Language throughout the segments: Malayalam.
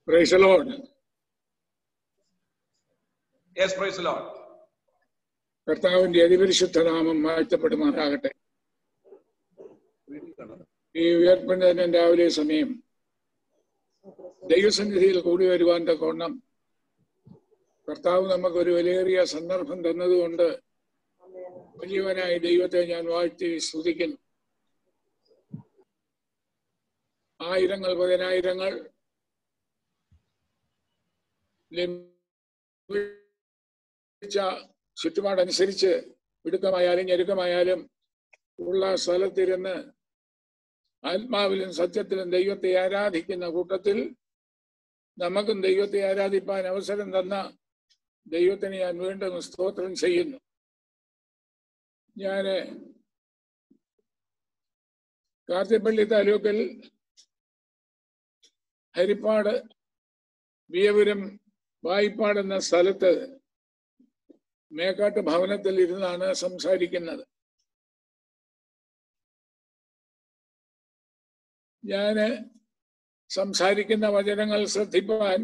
Price lord Yes, praise the Lord. കർത്താവിന്റെ അതിപരിശുദ്ധ നാമം വാഴ്ത്തപ്പെടുമാറാകട്ടെ ഈ ഉയർപ്പിന്റെ രാവിലെ സമയം ദൈവസന്നിധിയിൽ കൂടി വരുവാൻ തക്കോണം കർത്താവ് നമുക്ക് ഒരു വിലയേറിയ സന്ദർഭം തന്നതുകൊണ്ട് വലിയവനായി ദൈവത്തെ ഞാൻ വാഴ്ത്തി സ്തുതിക്കുന്നു ആയിരങ്ങൾ പതിനായിരങ്ങൾ ലഭിച്ച ചുറ്റുപാടനുസരിച്ച് ഇടുക്കമായാലും ഞെരുക്കമായാലും ഉള്ള സ്ഥലത്തിരുന്ന് ആത്മാവിലും സത്യത്തിലും ദൈവത്തെ ആരാധിക്കുന്ന കൂട്ടത്തിൽ നമുക്കും ദൈവത്തെ ആരാധിപ്പാൻ അവസരം തന്ന ദൈവത്തിന് ഞാൻ വീണ്ടും സ്തോത്രം ചെയ്യുന്നു ഞാന് കാർത്തിപ്പള്ളി താലൂക്കിൽ ഹരിപ്പാട് വിയപുരം വായ്പാട് എന്ന സ്ഥലത്ത് മേക്കാട്ട് ഭവനത്തിൽ ഇരുന്നാണ് സംസാരിക്കുന്നത് ഞാന് സംസാരിക്കുന്ന വചനങ്ങൾ ശ്രദ്ധിപ്പാൻ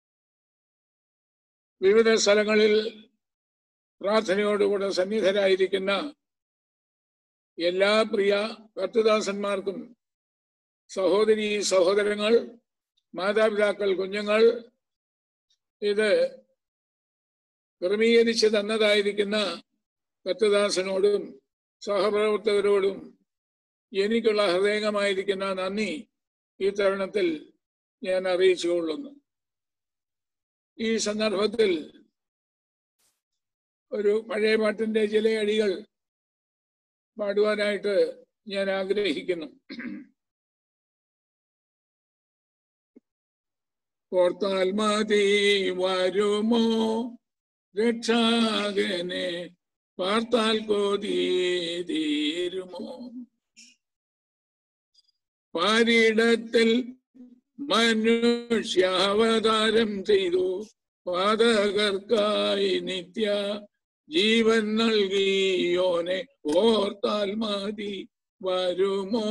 വിവിധ സ്ഥലങ്ങളിൽ പ്രാർത്ഥനയോടുകൂടെ സന്നിധരായിരിക്കുന്ന എല്ലാ പ്രിയ കർത്തദാസന്മാർക്കും സഹോദരി സഹോദരങ്ങൾ മാതാപിതാക്കൾ കുഞ്ഞുങ്ങൾ ഇത് ക്രമീകരിച്ച് തന്നതായിരിക്കുന്ന കർത്തദാസനോടും സഹപ്രവർത്തകരോടും എനിക്കുള്ള ഹൃദയമായിരിക്കുന്ന നന്ദി ഈ തരുണത്തിൽ ഞാൻ അറിയിച്ചുകൊള്ളുന്നു ഈ സന്ദർഭത്തിൽ ഒരു പഴയ പാട്ടിന്റെ ചില അടികൾ പാടുവാനായിട്ട് ഞാൻ ആഗ്രഹിക്കുന്നു ഓർത്താൽ മതി വരുമോ രക്ഷാകനെ പാർത്താൽ കൊതി തീരുമോ പാരിടത്തിൽ മനുഷ്യാവതാരം ചെയ്തു പാതകർക്കായി നിത്യ ജീവൻ നൽകിയോനെ ഓർത്താൽ മതി വരുമോ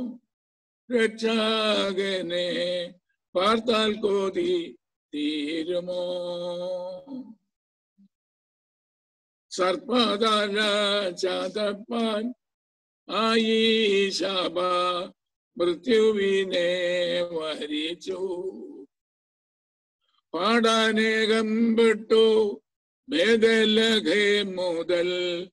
രക്ഷാകനെ പാർത്താൽ കോതി തീരുമോ സർപ്പതാല ചതപ്പാൻ ആയി ശാപ മൃത്യുവിനെ വരിച്ചു പാടാനേകം വിട്ടു ഭേദലഘേ മുതൽ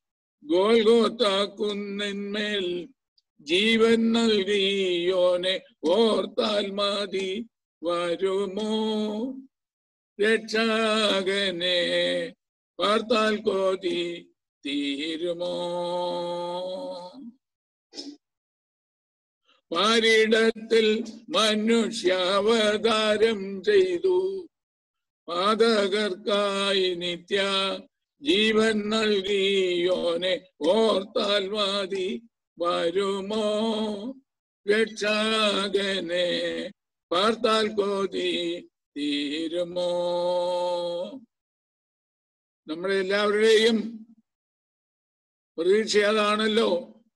ഗോൽഗോത്താക്കുന്നിന്മേൽ ജീവൻ നൽകിയോനെ ഓർത്താൽ മതി വരുമോ രക്ഷാകനെ പാർത്താൽ കോതി തീരുമോ പാരിടത്തിൽ മനുഷ്യാവതാരം ചെയ്തു പാതകർക്കായി നിത്യ ജീവൻ നൽകിയോനെ ഓർത്താൽ മതി വരുമോ രക്ഷാകനെ പാർത്താൽ കോതി തീരുമോ നമ്മുടെ എല്ലാവരുടെയും പ്രതീക്ഷ അതാണല്ലോ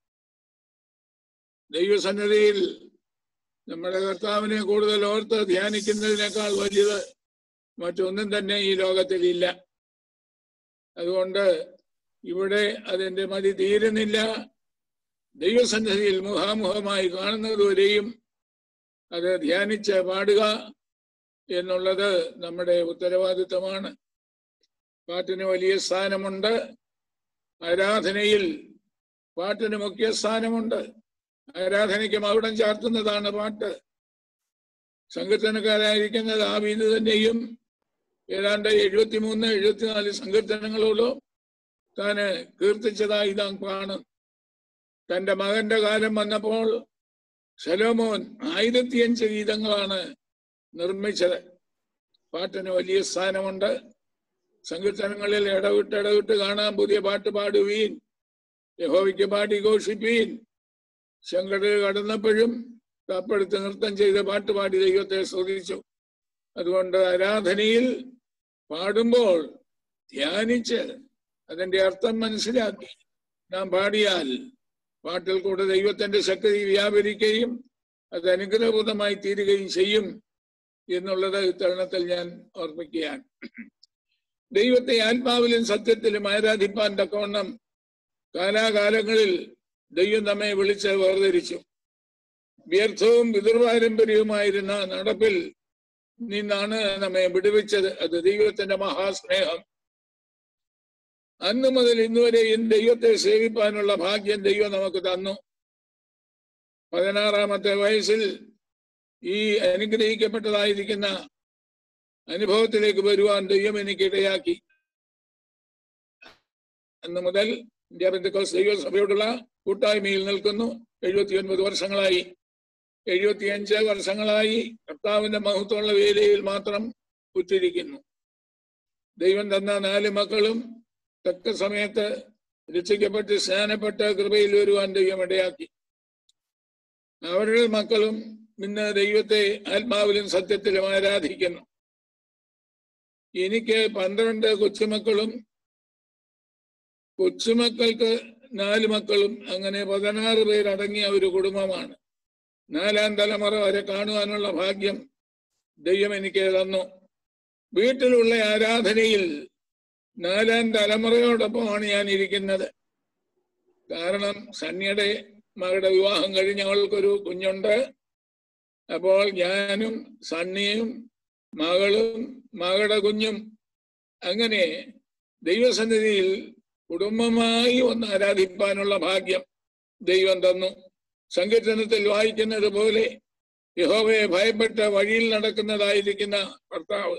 ദൈവസന്നിധിയിൽ നമ്മുടെ കർത്താവിനെ കൂടുതൽ ഓർത്ത് ധ്യാനിക്കുന്നതിനേക്കാൾ വലിയത് മറ്റൊന്നും തന്നെ ഈ ലോകത്തിൽ ഇല്ല അതുകൊണ്ട് ഇവിടെ അതിന്റെ മതി തീരുന്നില്ല ദൈവസന്നിധിയിൽ മുഖാമുഖമായി കാണുന്നതുവരെയും അത് ധ്യാനിച്ച് പാടുക എന്നുള്ളത് നമ്മുടെ ഉത്തരവാദിത്തമാണ് പാട്ടിന് വലിയ സ്ഥാനമുണ്ട് ആരാധനയിൽ പാട്ടിന് മുഖ്യ സ്ഥാനമുണ്ട് ആരാധനയ്ക്ക് മകുടം ചാർത്തുന്നതാണ് പാട്ട് സങ്കീർത്തനക്കാരായിരിക്കുന്ന ദാവീദ് തന്നെയും ഏതാണ്ട് എഴുപത്തിമൂന്ന് എഴുപത്തിനാല് സങ്കീർത്തനങ്ങളോളം താന് കീർത്തിച്ചതായി നാം കാണും തന്റെ മകന്റെ കാലം വന്നപ്പോൾ ശലോമോൻ ആയിരത്തിയഞ്ച് ഗീതങ്ങളാണ് നിർമ്മിച്ചത് പാട്ടിന് വലിയ സ്ഥാനമുണ്ട് സങ്കീർത്തനങ്ങളിൽ ഇടവിട്ട് ഇടവിട്ട് കാണാൻ പുതിയ പാട്ട് പാടുവീൻ യഹോവയ്ക്ക് പാടി ഘോഷിപ്പീൻ ശങ്കടൽ കടന്നപ്പോഴും കപ്പെടുത്ത് നൃത്തം ചെയ്ത് പാട്ട് പാടി ദൈവത്തെ സ്തുതിച്ചു അതുകൊണ്ട് ആരാധനയിൽ പാടുമ്പോൾ ധ്യാനിച്ച് അതിന്റെ അർത്ഥം മനസ്സിലാക്കി നാം പാടിയാൽ പാട്ടിൽ കൂടെ ദൈവത്തിന്റെ ശക്തി വ്യാപരിക്കുകയും അത് അനുഗ്രഹഭൂതമായി തീരുകയും ചെയ്യും എന്നുള്ളത് ഇത്തരുണത്തിൽ ഞാൻ ഓർമ്മിക്കുകയാണ് ദൈവത്തെ ആത്മാവിലും സത്യത്തിലും ആരാധിപ്പാൻ തക്കവണ്ണം കാലാകാലങ്ങളിൽ ദൈവം നമ്മെ വിളിച്ച് വേർതിരിച്ചു വ്യർത്ഥവും പിതൃപാരമ്പര്യവുമായിരുന്ന നടപ്പിൽ നിന്നാണ് നമ്മെ വിടുവിച്ചത് അത് ദൈവത്തിന്റെ മഹാസ്നേഹം അന്ന് മുതൽ ഇന്നുവരെയും ദൈവത്തെ സേവിപ്പാനുള്ള ഭാഗ്യം ദൈവം നമുക്ക് തന്നു പതിനാറാമത്തെ വയസ്സിൽ ഈ അനുഗ്രഹിക്കപ്പെട്ടതായിരിക്കുന്ന അനുഭവത്തിലേക്ക് വരുവാൻ ദൈവം എനിക്ക് ഇടയാക്കി അന്ന് മുതൽ ഇന്ത്യ ബന്ധുക്കോസ് ദൈവസഭയോടുള്ള കൂട്ടായ്മയിൽ നിൽക്കുന്നു എഴുപത്തിയൊൻപത് വർഷങ്ങളായി എഴുപത്തിയഞ്ച് വർഷങ്ങളായി കർത്താവിന്റെ മഹത്വമുള്ള വേലയിൽ മാത്രം ഉറ്റിരിക്കുന്നു ദൈവം തന്ന നാല് മക്കളും തക്ക സമയത്ത് രക്ഷിക്കപ്പെട്ട് സ്നാനപ്പെട്ട് കൃപയിൽ വരുവാൻ ദൈവം ഇടയാക്കി അവരുടെ മക്കളും ഇന്ന് ദൈവത്തെ ആത്മാവിലും സത്യത്തിലും ആരാധിക്കുന്നു എനിക്ക് പന്ത്രണ്ട് കൊച്ചുമക്കളും കൊച്ചുമക്കൾക്ക് നാല് മക്കളും അങ്ങനെ പതിനാറ് പേരടങ്ങിയ ഒരു കുടുംബമാണ് നാലാം തലമുറ വരെ കാണുവാനുള്ള ഭാഗ്യം ദൈവം എനിക്ക് തന്നു വീട്ടിലുള്ള ആരാധനയിൽ നാലാം തലമുറയോടൊപ്പമാണ് ഞാൻ ഇരിക്കുന്നത് കാരണം സണ്ണിയുടെ മകളുടെ വിവാഹം കഴിഞ്ഞ് അവൾക്കൊരു കുഞ്ഞുണ്ട് അപ്പോൾ ഞാനും സണ്ണിയും മകളും മകളുടെ കുഞ്ഞും അങ്ങനെ ദൈവസന്നിധിയിൽ കുടുംബമായി ഒന്ന് ആരാധിപ്പാനുള്ള ഭാഗ്യം ദൈവം തന്നു സങ്കീർത്തനത്തിൽ വായിക്കുന്നത് പോലെ യഹോവയെ ഭയപ്പെട്ട് വഴിയിൽ നടക്കുന്നതായിരിക്കുന്ന ഭർത്താവ്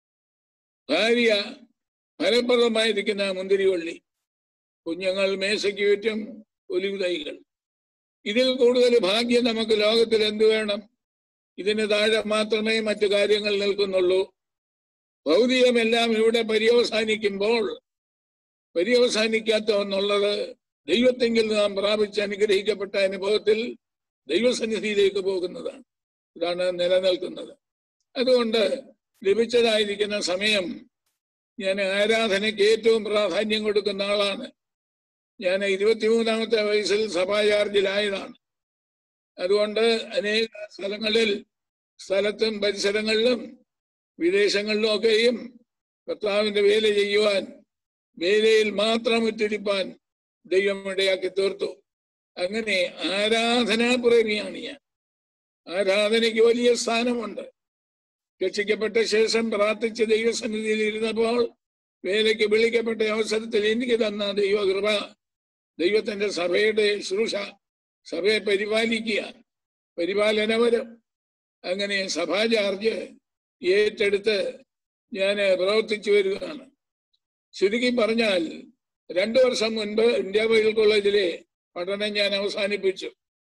ഭാര്യ ഫലപ്രദമായിരിക്കുന്ന മുന്തിരിവള്ളി കുഞ്ഞുങ്ങൾ മേശയ്ക്ക് ചുറ്റും ഒലിവുതൈകൾ ഇതിൽ കൂടുതൽ ഭാഗ്യം നമുക്ക് ലോകത്തിൽ എന്തു വേണം ഇതിന് താഴെ മാത്രമേ മറ്റു കാര്യങ്ങൾ നിൽക്കുന്നുള്ളൂ ഭൗതികമെല്ലാം ഇവിടെ പര്യവസാനിക്കുമ്പോൾ പര്യവസാനിക്കാത്ത എന്നുള്ളത് ദൈവത്തെങ്കിൽ നാം പ്രാപിച്ച് അനുഗ്രഹിക്കപ്പെട്ട അനുഭവത്തിൽ ദൈവസന്നിധിയിലേക്ക് പോകുന്നതാണ് ഇതാണ് നിലനിൽക്കുന്നത് അതുകൊണ്ട് ലഭിച്ചതായിരിക്കുന്ന സമയം ഞാൻ ആരാധനയ്ക്ക് ഏറ്റവും പ്രാധാന്യം കൊടുക്കുന്ന ആളാണ് ഞാൻ ഇരുപത്തിമൂന്നാമത്തെ വയസ്സിൽ സഭാചാർജിലായതാണ് അതുകൊണ്ട് അനേക സ്ഥലങ്ങളിൽ സ്ഥലത്തും പരിസരങ്ങളിലും വിദേശങ്ങളിലും ഒക്കെയും കർത്താവിന്റെ വേല ചെയ്യുവാൻ വേലയിൽ മാത്രം ഉറ്റിരിപ്പാൻ ദൈവം ഇടയാക്കി തീർത്തു അങ്ങനെ ആരാധനാപ്രേമിയാണ് ഞാൻ ആരാധനയ്ക്ക് വലിയ സ്ഥാനമുണ്ട് രക്ഷിക്കപ്പെട്ട ശേഷം പ്രാർത്ഥിച്ച് ദൈവസന്നിധിയിൽ ഇരുന്നപ്പോൾ വേലയ്ക്ക് വിളിക്കപ്പെട്ട അവസരത്തിൽ എനിക്ക് തന്ന ദൈവകൃപ ദൈവത്തിന്റെ സഭയുടെ ശുശ്രൂഷ സഭയെ പരിപാലിക്കുക പരിപാലനപരം അങ്ങനെ സഭാ ചാർജ് ഏറ്റെടുത്ത് ഞാൻ പ്രവർത്തിച്ചു വരികയാണ് ചുരുക്കി പറഞ്ഞാൽ രണ്ടു വർഷം മുൻപ് ഇന്ത്യ ബൈബിൾ കോളേജിലെ പഠനം ഞാൻ അവസാനിപ്പിച്ചു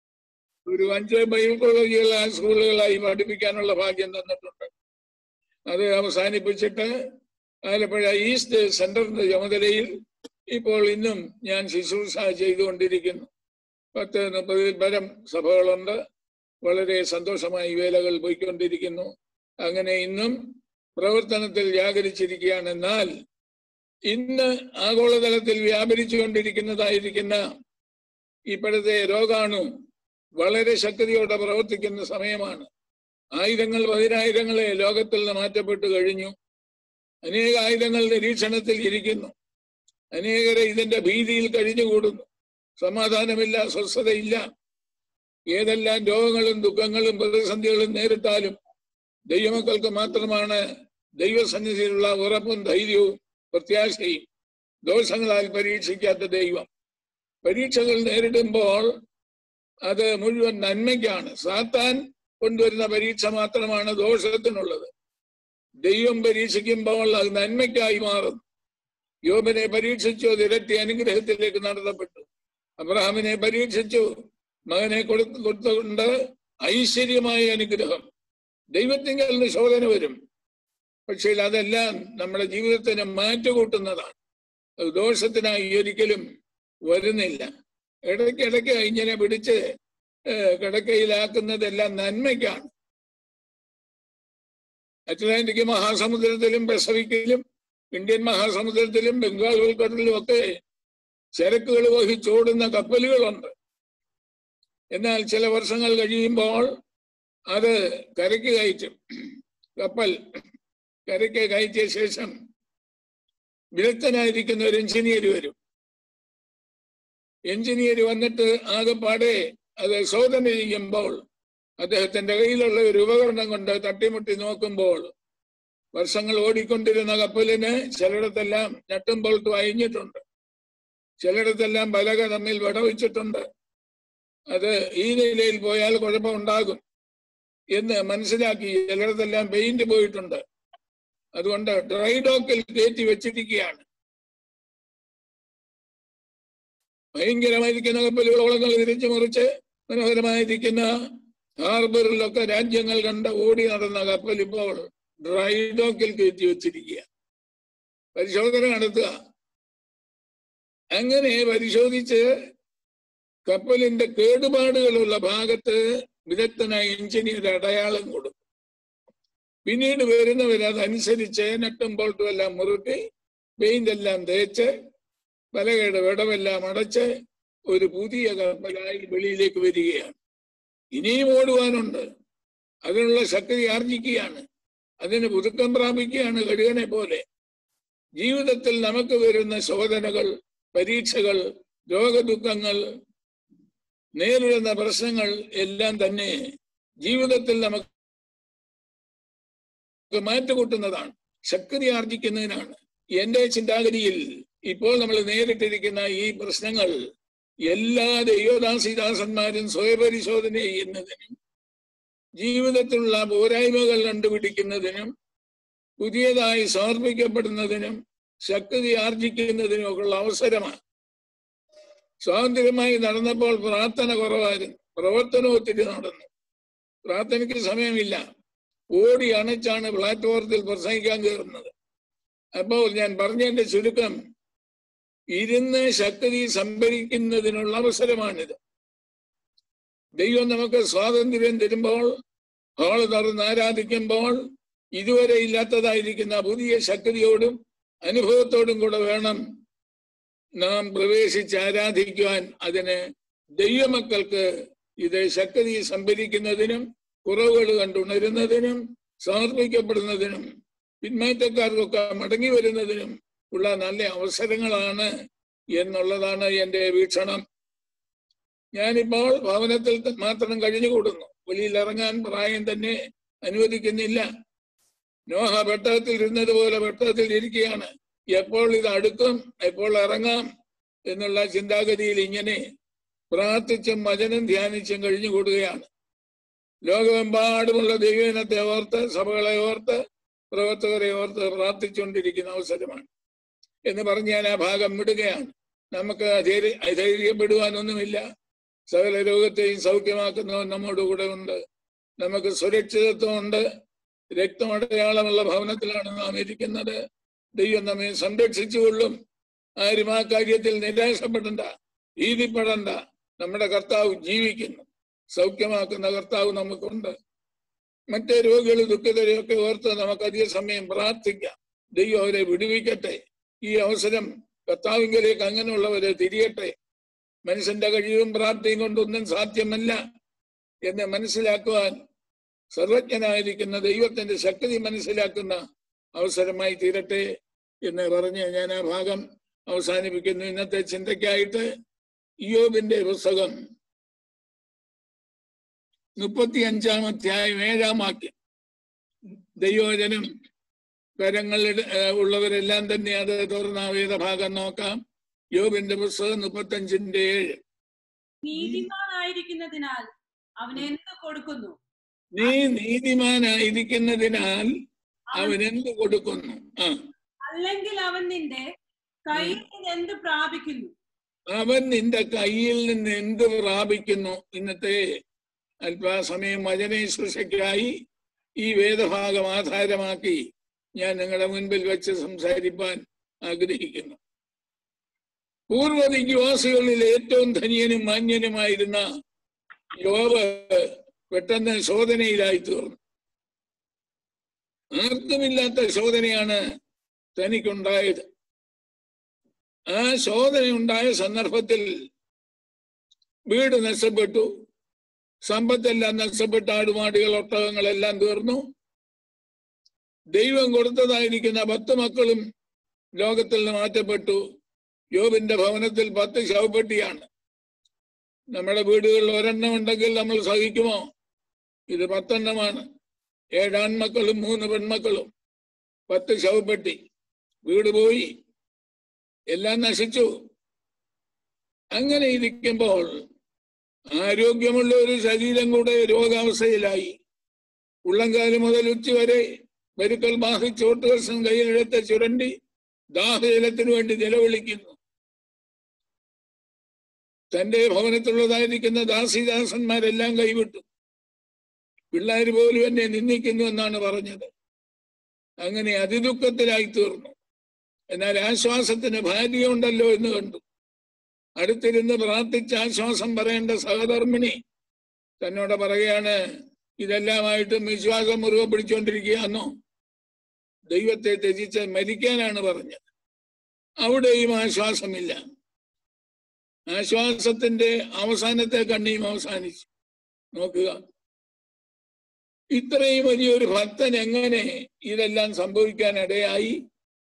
ഒരു അഞ്ച് ബൈബിൾ കോളേജുകളായി സ്കൂളുകളായി പഠിപ്പിക്കാനുള്ള ഭാഗ്യം തന്നിട്ടുണ്ട് അത് അവസാനിപ്പിച്ചിട്ട് ആലപ്പുഴ ഈസ്റ്റ് സെന്ററിന്റെ ചുമതലയിൽ ഇപ്പോൾ ഇന്നും ഞാൻ ശുശ്രൂഷ ചെയ്തുകൊണ്ടിരിക്കുന്നു പത്ത് മുപ്പതിൽ പരം സഭകളുണ്ട് വളരെ സന്തോഷമായി വേലകൾ പോയിക്കൊണ്ടിരിക്കുന്നു അങ്ങനെ ഇന്നും പ്രവർത്തനത്തിൽ ജാഗരിച്ചിരിക്കുകയാണ് എന്നാൽ ഇന്ന് ആഗോളതലത്തിൽ വ്യാപരിച്ചുകൊണ്ടിരിക്കുന്നതായിരിക്കുന്ന ഇപ്പോഴത്തെ രോഗാണു വളരെ ശക്തിയോടെ പ്രവർത്തിക്കുന്ന സമയമാണ് ആയുധങ്ങൾ പതിനായിരങ്ങളെ ലോകത്തിൽ നിന്ന് മാറ്റപ്പെട്ടു കഴിഞ്ഞു അനേക ആയുധങ്ങൾ നിരീക്ഷണത്തിൽ ഇരിക്കുന്നു അനേകരെ ഇതിന്റെ ഭീതിയിൽ കഴിഞ്ഞുകൂടുന്നു സമാധാനമില്ല സ്വസ്ഥതയില്ല ഏതെല്ലാം രോഗങ്ങളും ദുഃഖങ്ങളും പ്രതിസന്ധികളും നേരിട്ടാലും ദൈവമക്കൾക്ക് മാത്രമാണ് ദൈവസന്നിധിയിലുള്ള ഉറപ്പും ധൈര്യവും പ്രത്യാശയും ദോഷങ്ങളാൽ പരീക്ഷിക്കാത്ത ദൈവം പരീക്ഷകൾ നേരിടുമ്പോൾ അത് മുഴുവൻ നന്മയ്ക്കാണ് സാത്താൻ കൊണ്ടുവരുന്ന പരീക്ഷ മാത്രമാണ് ദോഷത്തിനുള്ളത് ദൈവം പരീക്ഷിക്കുമ്പോൾ അത് നന്മയ്ക്കായി മാറുന്നു യോബിനെ പരീക്ഷിച്ചു അത് ഇരട്ടി അനുഗ്രഹത്തിലേക്ക് നടത്തപ്പെട്ടു അബ്രഹാമിനെ പരീക്ഷിച്ചു മകനെ കൊടുത്തു കൊടുത്തുകൊണ്ട് ഐശ്വര്യമായ അനുഗ്രഹം ദൈവത്തിങ്കൽ നിന്ന് ശോധന വരും പക്ഷേ അതെല്ലാം നമ്മുടെ ജീവിതത്തിന് മാറ്റുകൂട്ടുന്നതാണ് അത് ദോഷത്തിനായി ഒരിക്കലും വരുന്നില്ല ഇടയ്ക്കിടയ്ക്ക് ഇങ്ങനെ പിടിച്ച് കിടക്കയിലാക്കുന്നതെല്ലാം നന്മയ്ക്കാണ് അറ്റ്ലാന്റിക് മഹാസമുദ്രത്തിലും പസഫിക്കിലും ഇന്ത്യൻ മഹാസമുദ്രത്തിലും ബംഗാൾ ഉൾക്കടലിലും ഒക്കെ ചരക്കുകൾ വഹിച്ചോടുന്ന കപ്പലുകളുണ്ട് എന്നാൽ ചില വർഷങ്ങൾ കഴിയുമ്പോൾ അത് കരയ്ക്ക് കയറ്റും കപ്പൽ കരയ്ക്ക് കയറ്റിയ ശേഷം വിദഗ്ധനായിരിക്കുന്ന ഒരു എഞ്ചിനീയർ വരും എഞ്ചിനീയർ വന്നിട്ട് ആകെപ്പാടെ അത് ശോധന ചെയ്യുമ്പോൾ അദ്ദേഹത്തിന്റെ കയ്യിലുള്ള ഒരു ഉപകരണം കൊണ്ട് തട്ടിമുട്ടി നോക്കുമ്പോൾ വർഷങ്ങൾ ഓടിക്കൊണ്ടിരുന്ന കപ്പലിന് ചിലയിടത്തെല്ലാം ഞട്ടും ബോൾട്ടും അയഞ്ഞിട്ടുണ്ട് ചിലയിടത്തെല്ലാം പലക തമ്മിൽ വിടവിച്ചിട്ടുണ്ട് അത് ഈ നിലയിൽ പോയാൽ കുഴപ്പമുണ്ടാകും എന്ന് മനസ്സിലാക്കി ചിലയിടത്തെല്ലാം പെയിന്റ് പോയിട്ടുണ്ട് അതുകൊണ്ട് ഡ്രൈ ഡോക്കിൽ കയറ്റി വെച്ചിരിക്കുകയാണ് ഭയങ്കരമായിരിക്കുന്ന കപ്പലുകൾ ഓളങ്ങൾ തിരിച്ചു മുറിച്ച് മനോഹരമായിരിക്കുന്ന ഹാർബറിലൊക്കെ രാജ്യങ്ങൾ കണ്ട ഓടി നടന്ന കപ്പൽ ഇപ്പോൾ ഡ്രൈ ഡോക്കിൽ കയറ്റി വെച്ചിരിക്കുക പരിശോധന നടത്തുക അങ്ങനെ പരിശോധിച്ച് കപ്പലിന്റെ കേടുപാടുകളുള്ള ഭാഗത്ത് വിദഗ്ധനായ എഞ്ചിനീയർ അടയാളം കൊടുക്കും പിന്നീട് വരുന്നവർ അതനുസരിച്ച് നട്ടും ബോൾട്ടും എല്ലാം മുറുക്കി പെയിന്റ് എല്ലാം തേച്ച് പലകയുടെ വിടവെല്ലാം അടച്ച് ഒരു പുതിയ കപ്പലായി വെളിയിലേക്ക് വരികയാണ് ഇനിയും ഓടുവാനുണ്ട് അതിനുള്ള ശക്തി ആർജിക്കുകയാണ് അതിന് പുതുക്കം പ്രാപിക്കുകയാണ് കഴുകനെ പോലെ ജീവിതത്തിൽ നമുക്ക് വരുന്ന ശോധനകൾ പരീക്ഷകൾ രോഗദുഃഖങ്ങൾ നേരിടുന്ന പ്രശ്നങ്ങൾ എല്ലാം തന്നെ ജീവിതത്തിൽ നമുക്ക് മാറ്റുകൂട്ടുന്നതാണ് ശക്തി ആർജിക്കുന്നതിനാണ് എന്റെ ചിന്താഗതിയിൽ ഇപ്പോൾ നമ്മൾ നേരിട്ടിരിക്കുന്ന ഈ പ്രശ്നങ്ങൾ എല്ലാ ദൈവദാസിദാസന്മാരും സ്വയപരിശോധന ചെയ്യുന്നതിനും ജീവിതത്തിലുള്ള പോരായ്മകൾ കണ്ടുപിടിക്കുന്നതിനും പുതിയതായി സമർപ്പിക്കപ്പെടുന്നതിനും ശക്തി ആർജിക്കുന്നതിനും ഒക്കെയുള്ള അവസരമാണ് സ്വാതന്ത്ര്യമായി നടന്നപ്പോൾ പ്രാർത്ഥന കുറവായിരുന്നു പ്രവർത്തനം ഒത്തിരി നടന്നു പ്രാർത്ഥനയ്ക്ക് സമയമില്ല ഓടി അണച്ചാണ് പ്ലാറ്റ്ഫോറത്തിൽ പ്രസംഗിക്കാൻ കയറുന്നത് അപ്പോൾ ഞാൻ പറഞ്ഞതിന്റെ ചുരുക്കം ഇരുന്ന് ശക്തി സംഭരിക്കുന്നതിനുള്ള അവസരമാണിത് ദൈവം നമുക്ക് സ്വാതന്ത്ര്യം തരുമ്പോൾ ഹോള് തുറന്ന് ആരാധിക്കുമ്പോൾ ഇതുവരെ ഇല്ലാത്തതായിരിക്കുന്ന പുതിയ ശക്തിയോടും അനുഭവത്തോടും കൂടെ വേണം നാം പ്രവേശിച്ച് ആരാധിക്കുവാൻ അതിന് ദൈവമക്കൾക്ക് ഇത് ശക്തി സംഭരിക്കുന്നതിനും കുറവുകൾ കണ്ടുണരുന്നതിനും സമർപ്പിക്കപ്പെടുന്നതിനും പിന്മാറ്റക്കാർക്കൊക്കെ മടങ്ങി വരുന്നതിനും ഉള്ള നല്ല അവസരങ്ങളാണ് എന്നുള്ളതാണ് എൻ്റെ വീക്ഷണം ഞാനിപ്പോൾ ഭവനത്തിൽ മാത്രം കഴിഞ്ഞുകൂടുന്നു വെളിയിൽ ഇറങ്ങാൻ പ്രായം തന്നെ അനുവദിക്കുന്നില്ല നോഹ പെട്ടകത്തിൽ ഇരുന്നതുപോലെ പെട്ടകത്തിൽ ഇരിക്കുകയാണ് എപ്പോൾ ഇത് അടുക്കും എപ്പോൾ ഇറങ്ങാം എന്നുള്ള ചിന്താഗതിയിൽ ഇങ്ങനെ പ്രാർത്ഥിച്ചും വചനം ധ്യാനിച്ചും കഴിഞ്ഞുകൂടുകയാണ് ലോകമെമ്പാടുമുള്ള ദൈവജനത്തെ ഓർത്ത് സഭകളെ ഓർത്ത് പ്രവർത്തകരെ ഓർത്ത് പ്രാർത്ഥിച്ചുകൊണ്ടിരിക്കുന്ന അവസരമാണ് എന്ന് പറഞ്ഞ് ഞാൻ ആ ഭാഗം വിടുകയാണ് നമുക്ക് അധൈര്യ അധൈര്യപ്പെടുവാനൊന്നുമില്ല സകല രോഗത്തെയും സൗഖ്യമാക്കുന്നവൻ നമ്മോട് കൂടെ ഉണ്ട് നമുക്ക് സുരക്ഷിതത്വമുണ്ട് രക്തമടയാളമുള്ള ഭവനത്തിലാണ് നാം ഇരിക്കുന്നത് ദൈവം നമ്മെ സംരക്ഷിച്ചുകൊള്ളും ആരും ആ കാര്യത്തിൽ നിരാശപ്പെടണ്ട ഭീതിപ്പെടണ്ട നമ്മുടെ കർത്താവ് ജീവിക്കുന്നു സൗഖ്യമാക്കുന്ന കർത്താവ് നമുക്കുണ്ട് മറ്റേ രോഗികൾ ദുഃഖിതരെയൊക്കെ ഓർത്ത് നമുക്ക് അധിക സമയം പ്രാർത്ഥിക്കാം ദൈവം അവരെ വിടുവിക്കട്ടെ ഈ അവസരം കർത്താവിങ്കലേക്ക് അങ്ങനെയുള്ളവരെ തിരിയട്ടെ മനുഷ്യന്റെ കഴിവും പ്രാർത്ഥനയും കൊണ്ടൊന്നും സാധ്യമല്ല എന്ന് മനസ്സിലാക്കുവാൻ സർവജ്ഞനായിരിക്കുന്ന ദൈവത്തിന്റെ ശക്തി മനസ്സിലാക്കുന്ന അവസരമായി തീരട്ടെ എന്ന് പറഞ്ഞ് ഞാൻ ആ ഭാഗം അവസാനിപ്പിക്കുന്നു ഇന്നത്തെ ചിന്തയ്ക്കായിട്ട് ഇയോബിന്റെ പുസ്തകം മുപ്പത്തി അഞ്ചാം അധ്യായം ഏഴാം വാക്യം ദൈവജനം കരങ്ങളിൽ ഉള്ളവരെല്ലാം തന്നെ അത് തുറന്ന വേദഭാഗം നോക്കാം യോബിന്റെ പുസ്തകം മുപ്പത്തഞ്ചിന്റെ ഏഴ് നീതിമാനായിരിക്കുന്നതിനാൽ അവൻ എന്ത് കൊടുക്കുന്നു നീ നീതിമാനായിരിക്കുന്നതിനാൽ അവൻ എന്ത് കൊടുക്കുന്നു ആ അല്ലെങ്കിൽ അവൻ നിന്റെ കയ്യിൽ നിന്ന് എന്ത് പ്രാപിക്കുന്നു അവൻ നിന്റെ കയ്യിൽ നിന്ന് എന്ത് പ്രാപിക്കുന്നു ഇന്നത്തെ അല്പസമയം വചനശുശ്രൂഷയ്ക്കായി ഈ വേദഭാഗം ആധാരമാക്കി ഞാൻ നിങ്ങളുടെ മുൻപിൽ വെച്ച് സംസാരിപ്പാൻ ആഗ്രഹിക്കുന്നു പൂർവ്വദിഗ്വാസികളിൽ ഏറ്റവും ധനിയനും മാന്യനുമായിരുന്ന യോബ് പെട്ടെന്ന് ശോധനയിലായി തീർന്നു ആർക്കുമില്ലാത്ത ശോധനയാണ് തനിക്കുണ്ടായത് ആ ശോധന ഉണ്ടായ സന്ദർഭത്തിൽ വീട് നഷ്ടപ്പെട്ടു സമ്പത്തെല്ലാം നഷ്ടപ്പെട്ട ആടുമാടുകൾ ഒട്ടകങ്ങളെല്ലാം തീർന്നു ദൈവം കൊടുത്തതായിരിക്കുന്ന പത്ത് മക്കളും ലോകത്തിൽ നിന്ന് മാറ്റപ്പെട്ടു യോബിന്റെ ഭവനത്തിൽ പത്ത് ശവപ്പെട്ടിയാണ് നമ്മുടെ വീടുകളിൽ ഒരെണ്ണം ഉണ്ടെങ്കിൽ നമ്മൾ സഹിക്കുമോ ഇത് പത്തെണ്ണമാണ് ഏഴാൺമക്കളും മൂന്ന് പെൺമക്കളും പത്ത് ശവപ്പെട്ടി വീട് പോയി എല്ലാം നശിച്ചു അങ്ങനെ ഇരിക്കുമ്പോൾ ആരോഗ്യമുള്ള ഒരു ശരീരം കൂടെ രോഗാവസ്ഥയിലായി ഉള്ളംകാല് മുതൽ ഉച്ച വരെ വരുക്കൽ ബാഹി ചോട്ടുകർഷം കയ്യിലെടുത്ത് ചുരണ്ടി ദാഹജലത്തിനു വേണ്ടി നിലവിളിക്കുന്നു തന്റെ ഭവനത്തിലുള്ളതായിരിക്കുന്ന ദാസിദാസന്മാരെല്ലാം കൈവിട്ടു പിള്ളേർ പോലും എന്നെ നിന്ദിക്കുന്നു എന്നാണ് പറഞ്ഞത് അങ്ങനെ അതിദുഃഖത്തിലായി തീർന്നു എന്നാൽ ആശ്വാസത്തിന് ഭാര്യയുണ്ടല്ലോ എന്ന് കണ്ടു അടുത്തിരുന്ന് പ്രാർത്ഥിച്ച് ആശ്വാസം പറയേണ്ട സഹധർമ്മിണി തന്നോട് പറയുകയാണ് ഇതെല്ലാമായിട്ടും വിശ്വാസം മുറുകെ പിടിച്ചുകൊണ്ടിരിക്കുകയാണോ ദൈവത്തെ ത്യജിച്ച് മരിക്കാനാണ് പറഞ്ഞത് അവിടെയും ആശ്വാസമില്ല ആശ്വാസത്തിന്റെ അവസാനത്തെ കണ്ണിയും അവസാനിച്ചു നോക്കുക ഇത്രയും വലിയൊരു ഭക്തൻ എങ്ങനെ ഇതെല്ലാം സംഭവിക്കാൻ ഇടയായി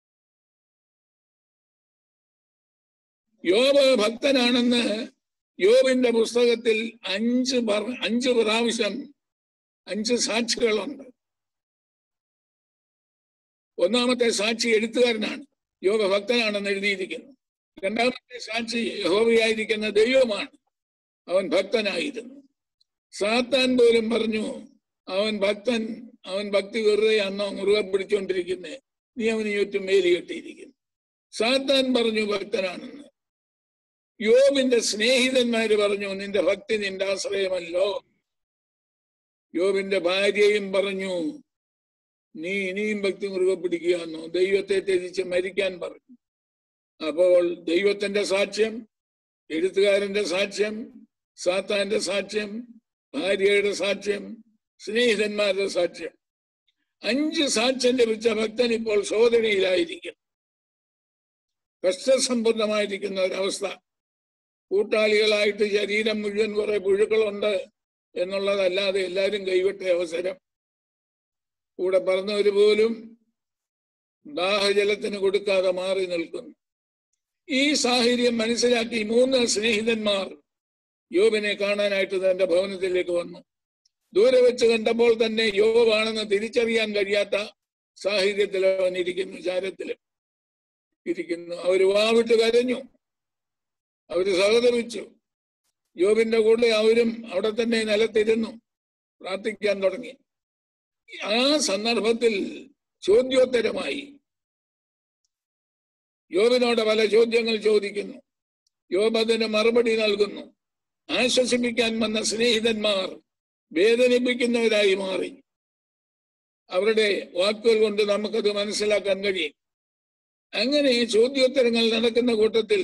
യോബ് ഭക്തനാണെന്ന് യോബിന്റെ പുസ്തകത്തിൽ അഞ്ച് പറ- അഞ്ച് പ്രാവശ്യം അഞ്ച് സാക്ഷികളുണ്ട് ഒന്നാമത്തെ സാക്ഷി എഴുത്തുകാരനാണ് യോബ ഭക്തനാണെന്ന് എഴുതിയിരിക്കുന്നു രണ്ടാമത്തെ സാക്ഷി യഹോവയായിരിക്കുന്ന ദൈവമാണ് അവൻ ഭക്തനായിരുന്നു സാത്താൻ പോലും പറഞ്ഞു അവൻ ഭക്തൻ അവൻ ഭക്തി വെറുതെ അന്നോ മുറുകെ പിടിച്ചുകൊണ്ടിരിക്കുന്നേ നീ അവന് ചുറ്റും വേലി കെട്ടിയിരിക്കുന്നു സാത്താൻ പറഞ്ഞു ഭക്തനാണെന്ന് യോബിന്റെ സ്നേഹിതന്മാര് പറഞ്ഞു നിന്റെ ഭക്തി നിന്റെ ആശ്രയമല്ലോ യോബിന്റെ ഭാര്യയും പറഞ്ഞു നീ ഇനിയും ഭക്തി മുറുകെ പിടിക്കുകയെന്നോ ദൈവത്തെ ത്യജിച്ച് മരിക്കാൻ പറഞ്ഞു അപ്പോൾ ദൈവത്തിന്റെ സാക്ഷ്യം എഴുത്തുകാരന്റെ സാക്ഷ്യം സാത്താന്റെ സാക്ഷ്യം ഭാര്യയുടെ സാക്ഷ്യം സ്നേഹിതന്മാരുടെ സാക്ഷ്യം അഞ്ച് സാക്ഷ്യം ലഭിച്ച ഭക്തൻ ഇപ്പോൾ ശോധനയിലായിരിക്കും കഷ്ടസമ്പന്നമായിരിക്കുന്ന ഒരവസ്ഥ കൂട്ടാളികളായിട്ട് ശരീരം മുഴുവൻ കുറെ പുഴുക്കളുണ്ട് എന്നുള്ളതല്ലാതെ എല്ലാവരും കൈവിട്ട അവസരം കൂടെ പറഞ്ഞവർ പോലും ദാഹജലത്തിന് കൊടുക്കാതെ മാറി നിൽക്കുന്നു ഈ സാഹചര്യം മനസ്സിലാക്കി മൂന്ന് സ്നേഹിതന്മാർ യോബിനെ കാണാനായിട്ട് തന്റെ ഭവനത്തിലേക്ക് വന്നു ദൂരെ വെച്ച് കണ്ടപ്പോൾ തന്നെ യോബാണെന്ന് തിരിച്ചറിയാൻ കഴിയാത്ത സാഹചര്യത്തിൽ അവൻ ഇരിക്കുന്നു ചാരത്തില് ഇരിക്കുന്നു അവര് വാവിട്ട് കരഞ്ഞു അവര് സഹതപിച്ചു യോബിന്റെ കൂടെ അവരും അവിടെ തന്നെ നിലത്തിരുന്നു പ്രാർത്ഥിക്കാൻ തുടങ്ങി ആ സന്ദർഭത്തിൽ ചോദ്യോത്തരമായി യോബിനോട് പല ചോദ്യങ്ങൾ ചോദിക്കുന്നു യോബ് അതിന് മറുപടി നൽകുന്നു ആശ്വസിപ്പിക്കാൻ വന്ന സ്നേഹിതന്മാർ വേദനിപ്പിക്കുന്നവരായി മാറി അവരുടെ വാക്കുകൾ കൊണ്ട് നമുക്കത് മനസ്സിലാക്കാൻ കഴിയും അങ്ങനെ ചോദ്യോത്തരങ്ങൾ നടക്കുന്ന കൂട്ടത്തിൽ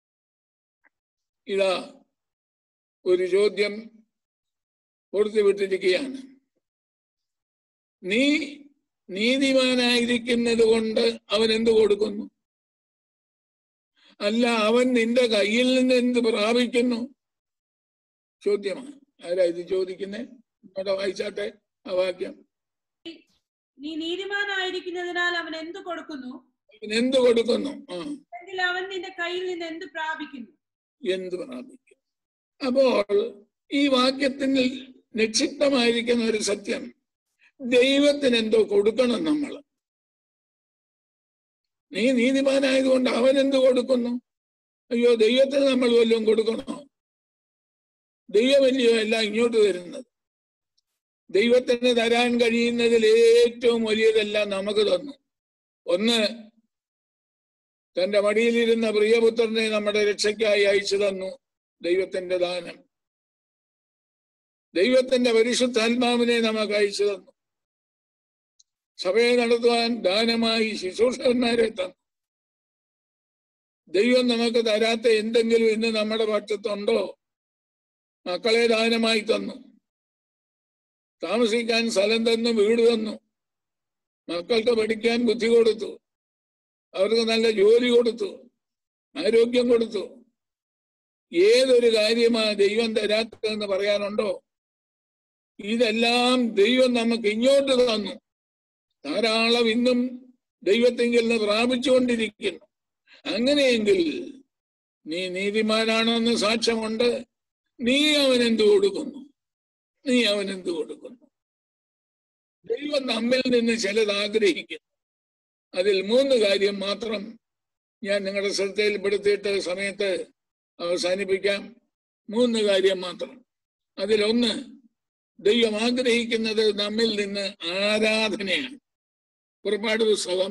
ഇതാ ഒരു ചോദ്യം കൊടുത്തു വിട്ടിരിക്കുകയാണ് നീ നീതിമാനായിരിക്കുന്നത് കൊണ്ട് അവൻ എന്ത് കൊടുക്കുന്നു അല്ല അവൻ നിന്റെ കയ്യിൽ നിന്ന് എന്ത് പ്രാപിക്കുന്നു ചോദ്യമാണ് ആരാ ഇത് ചോദിക്കുന്നേ ഇവിടെ വായിച്ചാട്ടെ ആ വാക്യം നീ നീതിമാനായിരിക്കുന്നതിനാൽ അവൻ എന്ത് കൊടുക്കുന്നു അവൻ എന്ത് കൊടുക്കുന്നു ആ അല്ലെങ്കിൽ അവൻ നിന്റെ കയ്യിൽ നിന്ന് എന്ത് പ്രാപിക്കുന്നു എന്ത് പ്രാപിക്കും അപ്പോൾ ഈ വാക്യത്തിൽ നിക്ഷിപ്തമായിരിക്കുന്ന ഒരു സത്യം ദൈവത്തിന് എന്തോ കൊടുക്കണം നമ്മൾ നീ നീതിമാനായതുകൊണ്ട് അവൻ എന്ത് കൊടുക്കുന്നു അയ്യോ ദൈവത്തിന് നമ്മൾ വല്ലതും കൊടുക്കണോ ദൈവമല്ലയോ എല്ലാം ഇങ്ങോട്ട് വരുന്നത് ദൈവത്തിന് തരാൻ കഴിയുന്നതിൽ ഏറ്റവും വലിയതെല്ലാം നമുക്ക് തന്നു ഒന്ന് തന്റെ മടിയിലിരുന്ന പ്രിയപുത്രനെ നമ്മുടെ രക്ഷയ്ക്കായി അയച്ചു തന്നു ദൈവത്തിന്റെ ദാനം ദൈവത്തിന്റെ പരിശുദ്ധാത്മാവിനെ നമുക്ക് അയച്ചു തന്നു സഭയെ നടത്തുവാൻ ദാനമായി ശുശ്രൂഷകന്മാരെ തന്നു ദൈവം നമുക്ക് തരാത്ത എന്തെങ്കിലും ഇന്ന് നമ്മുടെ പക്ഷത്തുണ്ടോ മക്കളെ ദാനമായി തന്നു താമസിക്കാൻ സ്ഥലം തന്നു വീട് തന്നു മക്കൾക്ക് പഠിക്കാൻ ബുദ്ധി കൊടുത്തു അവർക്ക് നല്ല ജോലി കൊടുത്തു ആരോഗ്യം കൊടുത്തു ഏതൊരു കാര്യമാ ദൈവം തരാത്തതെന്ന് പറയാനുണ്ടോ ഇതെല്ലാം ദൈവം നമുക്ക് ഇങ്ങോട്ട് തന്നു ധാരാളം ഇന്നും ദൈവത്തെങ്കിൽ നിന്ന് പ്രാപിച്ചുകൊണ്ടിരിക്കുന്നു അങ്ങനെയെങ്കിൽ നീ നീതിമാനാണെന്ന് സാക്ഷ്യമുണ്ട് നീ അവനെന്ത് കൊടുക്കുന്നു നീ അവനെന്ത് കൊടുക്കുന്നു ദൈവം നമ്മിൽ നിന്ന് ചിലത് ആഗ്രഹിക്കുന്നു അതിൽ മൂന്ന് കാര്യം മാത്രം ഞാൻ നിങ്ങളുടെ ശ്രദ്ധയിൽപ്പെടുത്തിയിട്ട് സമയത്ത് അവസാനിപ്പിക്കാം മൂന്ന് കാര്യം മാത്രം അതിലൊന്ന് ദൈവം ആഗ്രഹിക്കുന്നത് നമ്മിൽ നിന്ന് ആരാധനയാണ് പുറപ്പാട് പുസ്തകം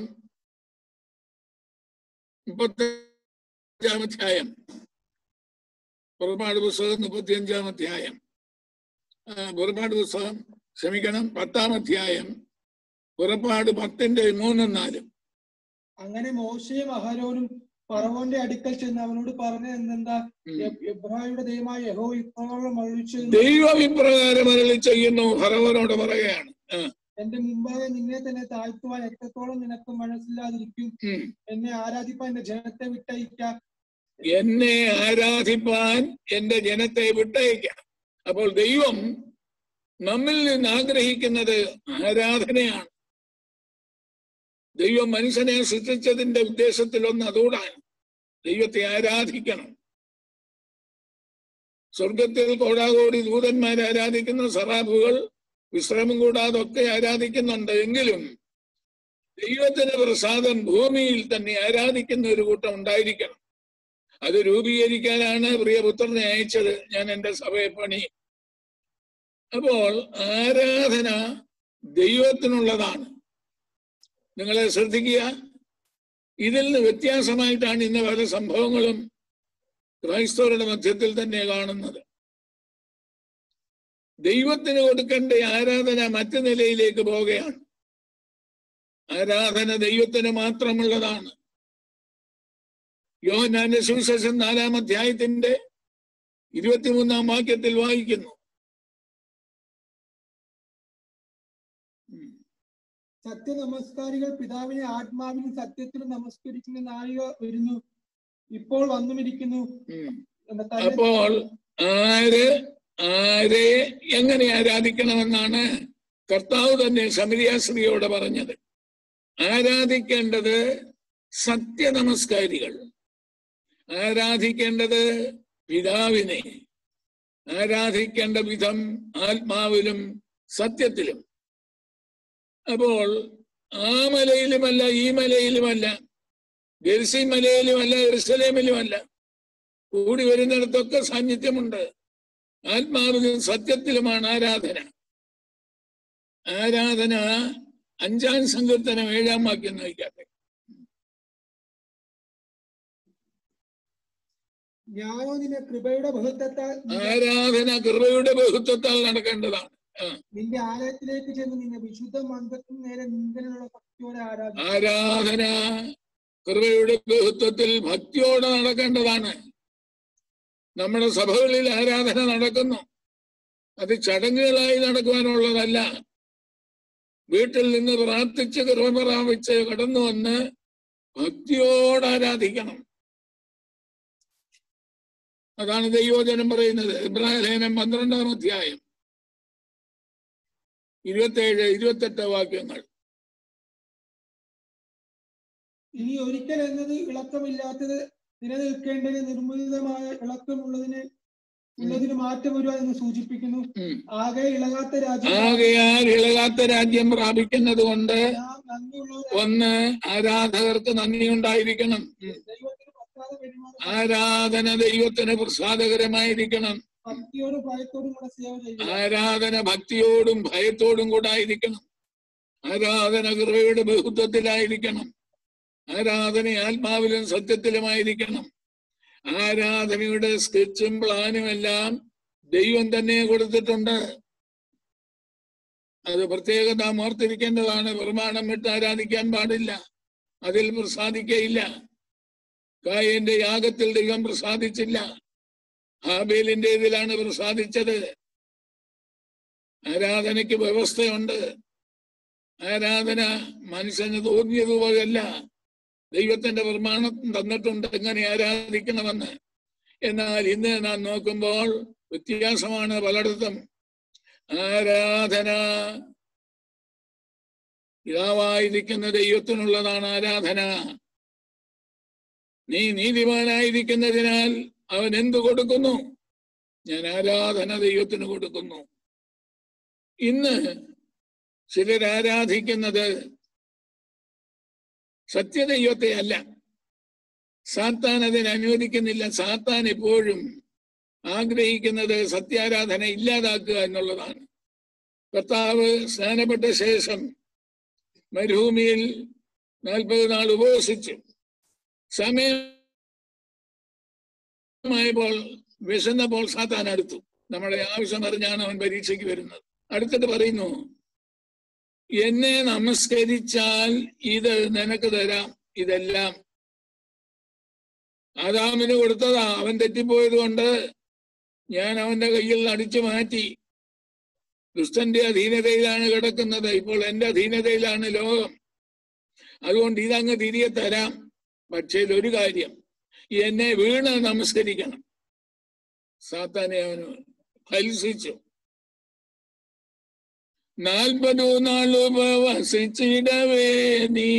മുപ്പത്തഞ്ചാം അധ്യായം പുറപ്പാട് പുസ്തകം മുപ്പത്തിയഞ്ചാം അധ്യായം ആ, പുറപ്പാട് പുസ്തകം ക്ഷമിക്കണം പത്താം അധ്യായം പുറപ്പാട് പത്തിന്റെ മൂന്നും നാലും അങ്ങനെ മോശയും അഹരോനും പറവോന്റെ അടുക്കൽ ചെന്ന് അവനോട് പറഞ്ഞത് എന്തെന്താ ഉം. എ- എബ്രായരുടെ ദൈവമായ യഹോ ഇപ്രകാരം മരളിച്ചു ദൈവം ഇപ്രകാരം അരളി ചെയ്യുന്നു ഫറവനോട് പറയുകയാണ് ആ, എന്റെ മുമ്പാകെ നിന്നെ തന്നെ താഴ്ത്തുവാൻ എത്രത്തോളം നിനക്ക് മനസ്സില്ലാതിരിക്കും ഉം. എന്നെ ആരാധിപ്പാൻ എന്റെ ജനത്തെ വിട്ടയക്കാം എന്നെ ആരാധിപ്പാൻ എന്റെ ജനത്തെ വിട്ടയക്കാം അപ്പോൾ ദൈവം നമ്മിൽ നിന്ന് ആഗ്രഹിക്കുന്നത് ആരാധനയാണ് ദൈവം മനുഷ്യനെ സൃഷ്ടിച്ചതിന്റെ ഉദ്ദേശത്തിൽ ഒന്ന് അതോടാണ് ദൈവത്തെ ആരാധിക്കണം സ്വർഗത്തിൽ കോടാകോടി ദൂതന്മാരെ ആരാധിക്കുന്ന സറാബുകൾ വിശ്രമം കൂടാതെ ഒക്കെ ആരാധിക്കുന്നുണ്ട് എങ്കിലും ദൈവത്തിന് പ്രസാദം ഭൂമിയിൽ തന്നെ ആരാധിക്കുന്ന ഒരു കൂട്ടം ഉണ്ടായിരിക്കണം അത് രൂപീകരിക്കാനാണ് പ്രിയപുത്രനെ അയച്ചത് ഞാൻ എൻ്റെ സഭയെ പണി അപ്പോൾ ആരാധന ദൈവത്തിനുള്ളതാണ് നിങ്ങളെ ശ്രദ്ധിക്കുക ഇതിൽ നിന്ന് വ്യത്യാസമായിട്ടാണ് ഇന്ന് പല സംഭവങ്ങളും ക്രൈസ്തവരുടെ മധ്യത്തിൽ തന്നെ കാണുന്നത് ദൈവത്തിന് കൊടുക്കേണ്ട ആരാധന മറ്റു നിലയിലേക്ക് പോവുകയാണ് ആരാധന ദൈവത്തിന് മാത്രമുള്ളതാണ് യോഹന്നാന്റെ സുവിശേഷം നാലാം അധ്യായത്തിന്റെ ഇരുപത്തിമൂന്നാം വാക്യത്തിൽ വായിക്കുന്നു ഉം. സത്യ നമസ്കാരികൾ പിതാവിനെ ആത്മാവിനും സത്യത്തിലും നമസ്കരിക്കുന്ന നാഴിക വരുന്നു ഇപ്പോൾ വന്നുമിരിക്കുന്നു ഉം. എന്ന തന്നെ അപ്പോൾ ആര് ആരെ എങ്ങനെ ആരാധിക്കണമെന്നാണ് കർത്താവ് തന്നെ ശമരിയാശ്രീയോട് പറഞ്ഞത് ആരാധിക്കേണ്ടത് സത്യനമസ്കാരികൾ ആരാധിക്കേണ്ടത് പിതാവിനെ ആരാധിക്കേണ്ട വിധം ആത്മാവിലും സത്യത്തിലും അപ്പോൾ ആ മലയിലുമല്ല ഈ മലയിലുമല്ല ഗർസി മലയിലുമല്ല എറുസലേമിലുമല്ല കൂടി വരുന്നിടത്തൊക്കെ സാന്നിധ്യമുണ്ട് ആത്മാവിലും സത്യത്തിലുമാണ് ആരാധന ആരാധന അഞ്ചാം സങ്കീർത്തനം ഏഴാം വാക്യം നയിക്കാട്ടെ ഞാനോ നിന്നെ കൃപയുടെ ബഹുത്വത്താൽ ആരാധന കൃപയുടെ ബഹുത്വത്താൽ നടക്കേണ്ടതാണ് ആ, നിന്റെ ആലയത്തിലേക്ക് ചെന്ന് നിന്നെ വിശുദ്ധ മന്ദത്തിന് നേരെ നിന്ദനുള്ള ഭക്തിയോടെ ആരാധിക്കും ആരാധന കൃപയുടെ ബഹുത്വത്തിൽ ഭക്തിയോടെ നടക്കേണ്ടതാണ് നമ്മുടെ സഭകളിൽ ആരാധന നടക്കുന്നു അത് ചടങ്ങുകളായി നടക്കുവാനുള്ളതല്ല വീട്ടിൽ നിന്ന് പ്രാർത്ഥിച്ച് കൃപ പ്രാപിച്ച് കടന്നു വന്ന് ഭക്തിയോടെ ആരാധിക്കണം അതാണ് ദൈവോചനം പറയുന്നത് ഇബ്രാഹിം ലേഖനം പന്ത്രണ്ടാം അധ്യായം ഇരുപത്തേഴ് ഇരുപത്തെട്ട് വാക്യങ്ങൾ ഇനി ഒരിക്കൽ എന്നത് ഇളക്കമില്ലാത്തത് നിലനിൽക്കേണ്ടതിന് നിർമ്മിതമായ ഇളക്കമുള്ളതിന് ഉള്ളതിന് മാറ്റം വരുക എന്ന് സൂചിപ്പിക്കുന്നു ഉം. ആകെ ഇളകാത്ത രാജ്യം ആകയാൽ ഇളകാത്ത രാജ്യം പ്രാപിക്കുന്നത് കൊണ്ട് നാം നന്ദിയുള്ളവർ ഒന്ന് ആരാധകർക്ക് നന്ദിയുണ്ടായിരിക്കണം ഉം. ദൈവത്തിന് പ്രസാദ പെരുമാറും ആരാധന ദൈവത്തിന് പ്രസാദകരമായിരിക്കണം ഭക്തിയോടും ഭയത്തോടും കൂടെ സേവ ചെയ്യുക ആരാധന ഭക്തിയോടും ഭയത്തോടും കൂടെ ആയിരിക്കണം ആരാധന കൃപയുടെ ബഹുത്വത്തിലായിരിക്കണം ആരാധന ആത്മാവിലും സത്യത്തിലുമായിരിക്കണം ആരാധനയുടെ സ്കെച്ചും പ്ലാനും എല്ലാം ദൈവം തന്നെ കൊടുത്തിട്ടുണ്ട് അത് പ്രത്യേകം നാം ഓർത്തിരിക്കേണ്ടതാണ് പ്രമാണം വിട്ട് ആരാധിക്കാൻ പാടില്ല അതിൽ പ്രസാദിക്കയില്ല കായന്റെ യാഗത്തിൽ ദൈവം പ്രസാദിച്ചില്ല ഹാബേലിന്റെ ഇതിലാണ് പ്രസാദിച്ചത് ആരാധനയ്ക്ക് വ്യവസ്ഥയുണ്ട് ആരാധന മനുഷ്യന് തോന്നിയതുപോലെയല്ല ദൈവത്തിന്റെ പ്രമാണം തന്നിട്ടുണ്ട് എങ്ങനെ ആരാധിക്കണമെന്ന് എന്നാൽ ഇന്ന് നാം നോക്കുമ്പോൾ വ്യത്യാസമാണ് പലയിടത്തും ആരാധന പിതാവായിരിക്കുന്ന ദൈവത്തിനുള്ളതാണ് ആരാധന നീ നീതിമാനായിരിക്കുന്നതിനാൽ അവൻ എന്തു കൊടുക്കുന്നു ഞാൻ ആരാധന ദൈവത്തിന് കൊടുക്കുന്നു ഇന്ന് ചിലർ ആരാധിക്കുന്നത് സത്യദൈവത്തെ അല്ല സാത്താൻ അതിന് അനുവദിക്കുന്നില്ല സാത്താൻ എപ്പോഴും ആഗ്രഹിക്കുന്നത് സത്യാരാധന ഇല്ലാതാക്കുക എന്നുള്ളതാണ് കർത്താവ് സ്നാനപ്പെട്ട ശേഷം മരുഭൂമിയിൽ നാൽപ്പത് നാൾ ഉപവസിച്ചു സമയമായപ്പോൾ വിശന്നപ്പോൾ സാത്താൻ അടുത്തു നമ്മുടെ ആവശ്യം അറിഞ്ഞാണ് അവൻ പരീക്ഷയ്ക്ക് വരുന്നത് അടുത്തിട്ട് പറയുന്നു എന്നെ നമസ്കരിച്ചാൽ ഇത് നിനക്ക് തരാം ഇതെല്ലാം ആദാമിന് കൊടുത്തതാ അവൻ തെറ്റിപ്പോയത് കൊണ്ട് ഞാൻ അവന്റെ കയ്യിൽ അടിച്ചു മാറ്റി ദുഷ്ടന്റെ അധീനതയിലാണ് കിടക്കുന്നത് ഇപ്പോൾ എന്റെ അധീനതയിലാണ് ലോകം അതുകൊണ്ട് ഇതങ്ങ് തിരികെ തരാം പക്ഷേ ഒരു കാര്യം എന്നെ വീണ് നമസ്കരിക്കണം സാത്താനെ അവന് ഫലിച്ചു നാൽപ്പതു നാളുപവസിച്ചിടവേ നീ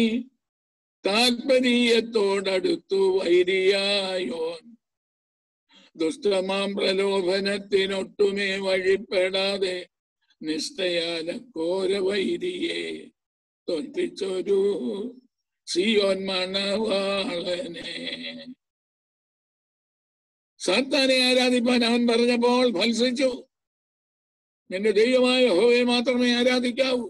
താൽപര്യത്തോടടുത്തു വൈരിയായോൻ ദുഷ്ടമാം പ്രലോഭനത്തിനൊട്ടുമേ വഴിപ്പെടാതെ നിഷ്ഠയാല കോര വൈരിയെ തോൽപ്പിച്ചൊരു സിയോൻ മണവാളനെ സാത്താനെ ആരാധിപ്പാൻ അവൻ പറഞ്ഞപ്പോൾ ഫത്സിച്ചു നിന്റെ ദൈവമായ ഹോവയെ മാത്രമേ ആരാധിക്കാവൂ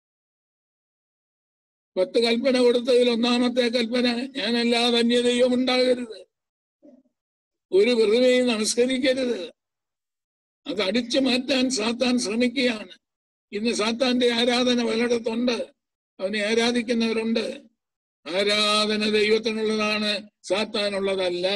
പത്ത് കൽപ്പന കൊടുത്തതിൽ ഒന്നാമത്തെ കൽപ്പന ഞാനല്ലാതെ അന്യ ദൈവം ഉണ്ടാകരുത് ഒരു വെറുതെയും നമസ്കരിക്കരുത് അത് അടിച്ചു മാറ്റാൻ സാത്താൻ ശ്രമിക്കുകയാണ് ഇന്ന് സാത്താന്റെ ആരാധന പലയിടത്തുണ്ട് അവനെ ആരാധിക്കുന്നവരുണ്ട് ആരാധന ദൈവത്തിനുള്ളതാണ് സാത്താനുള്ളതല്ല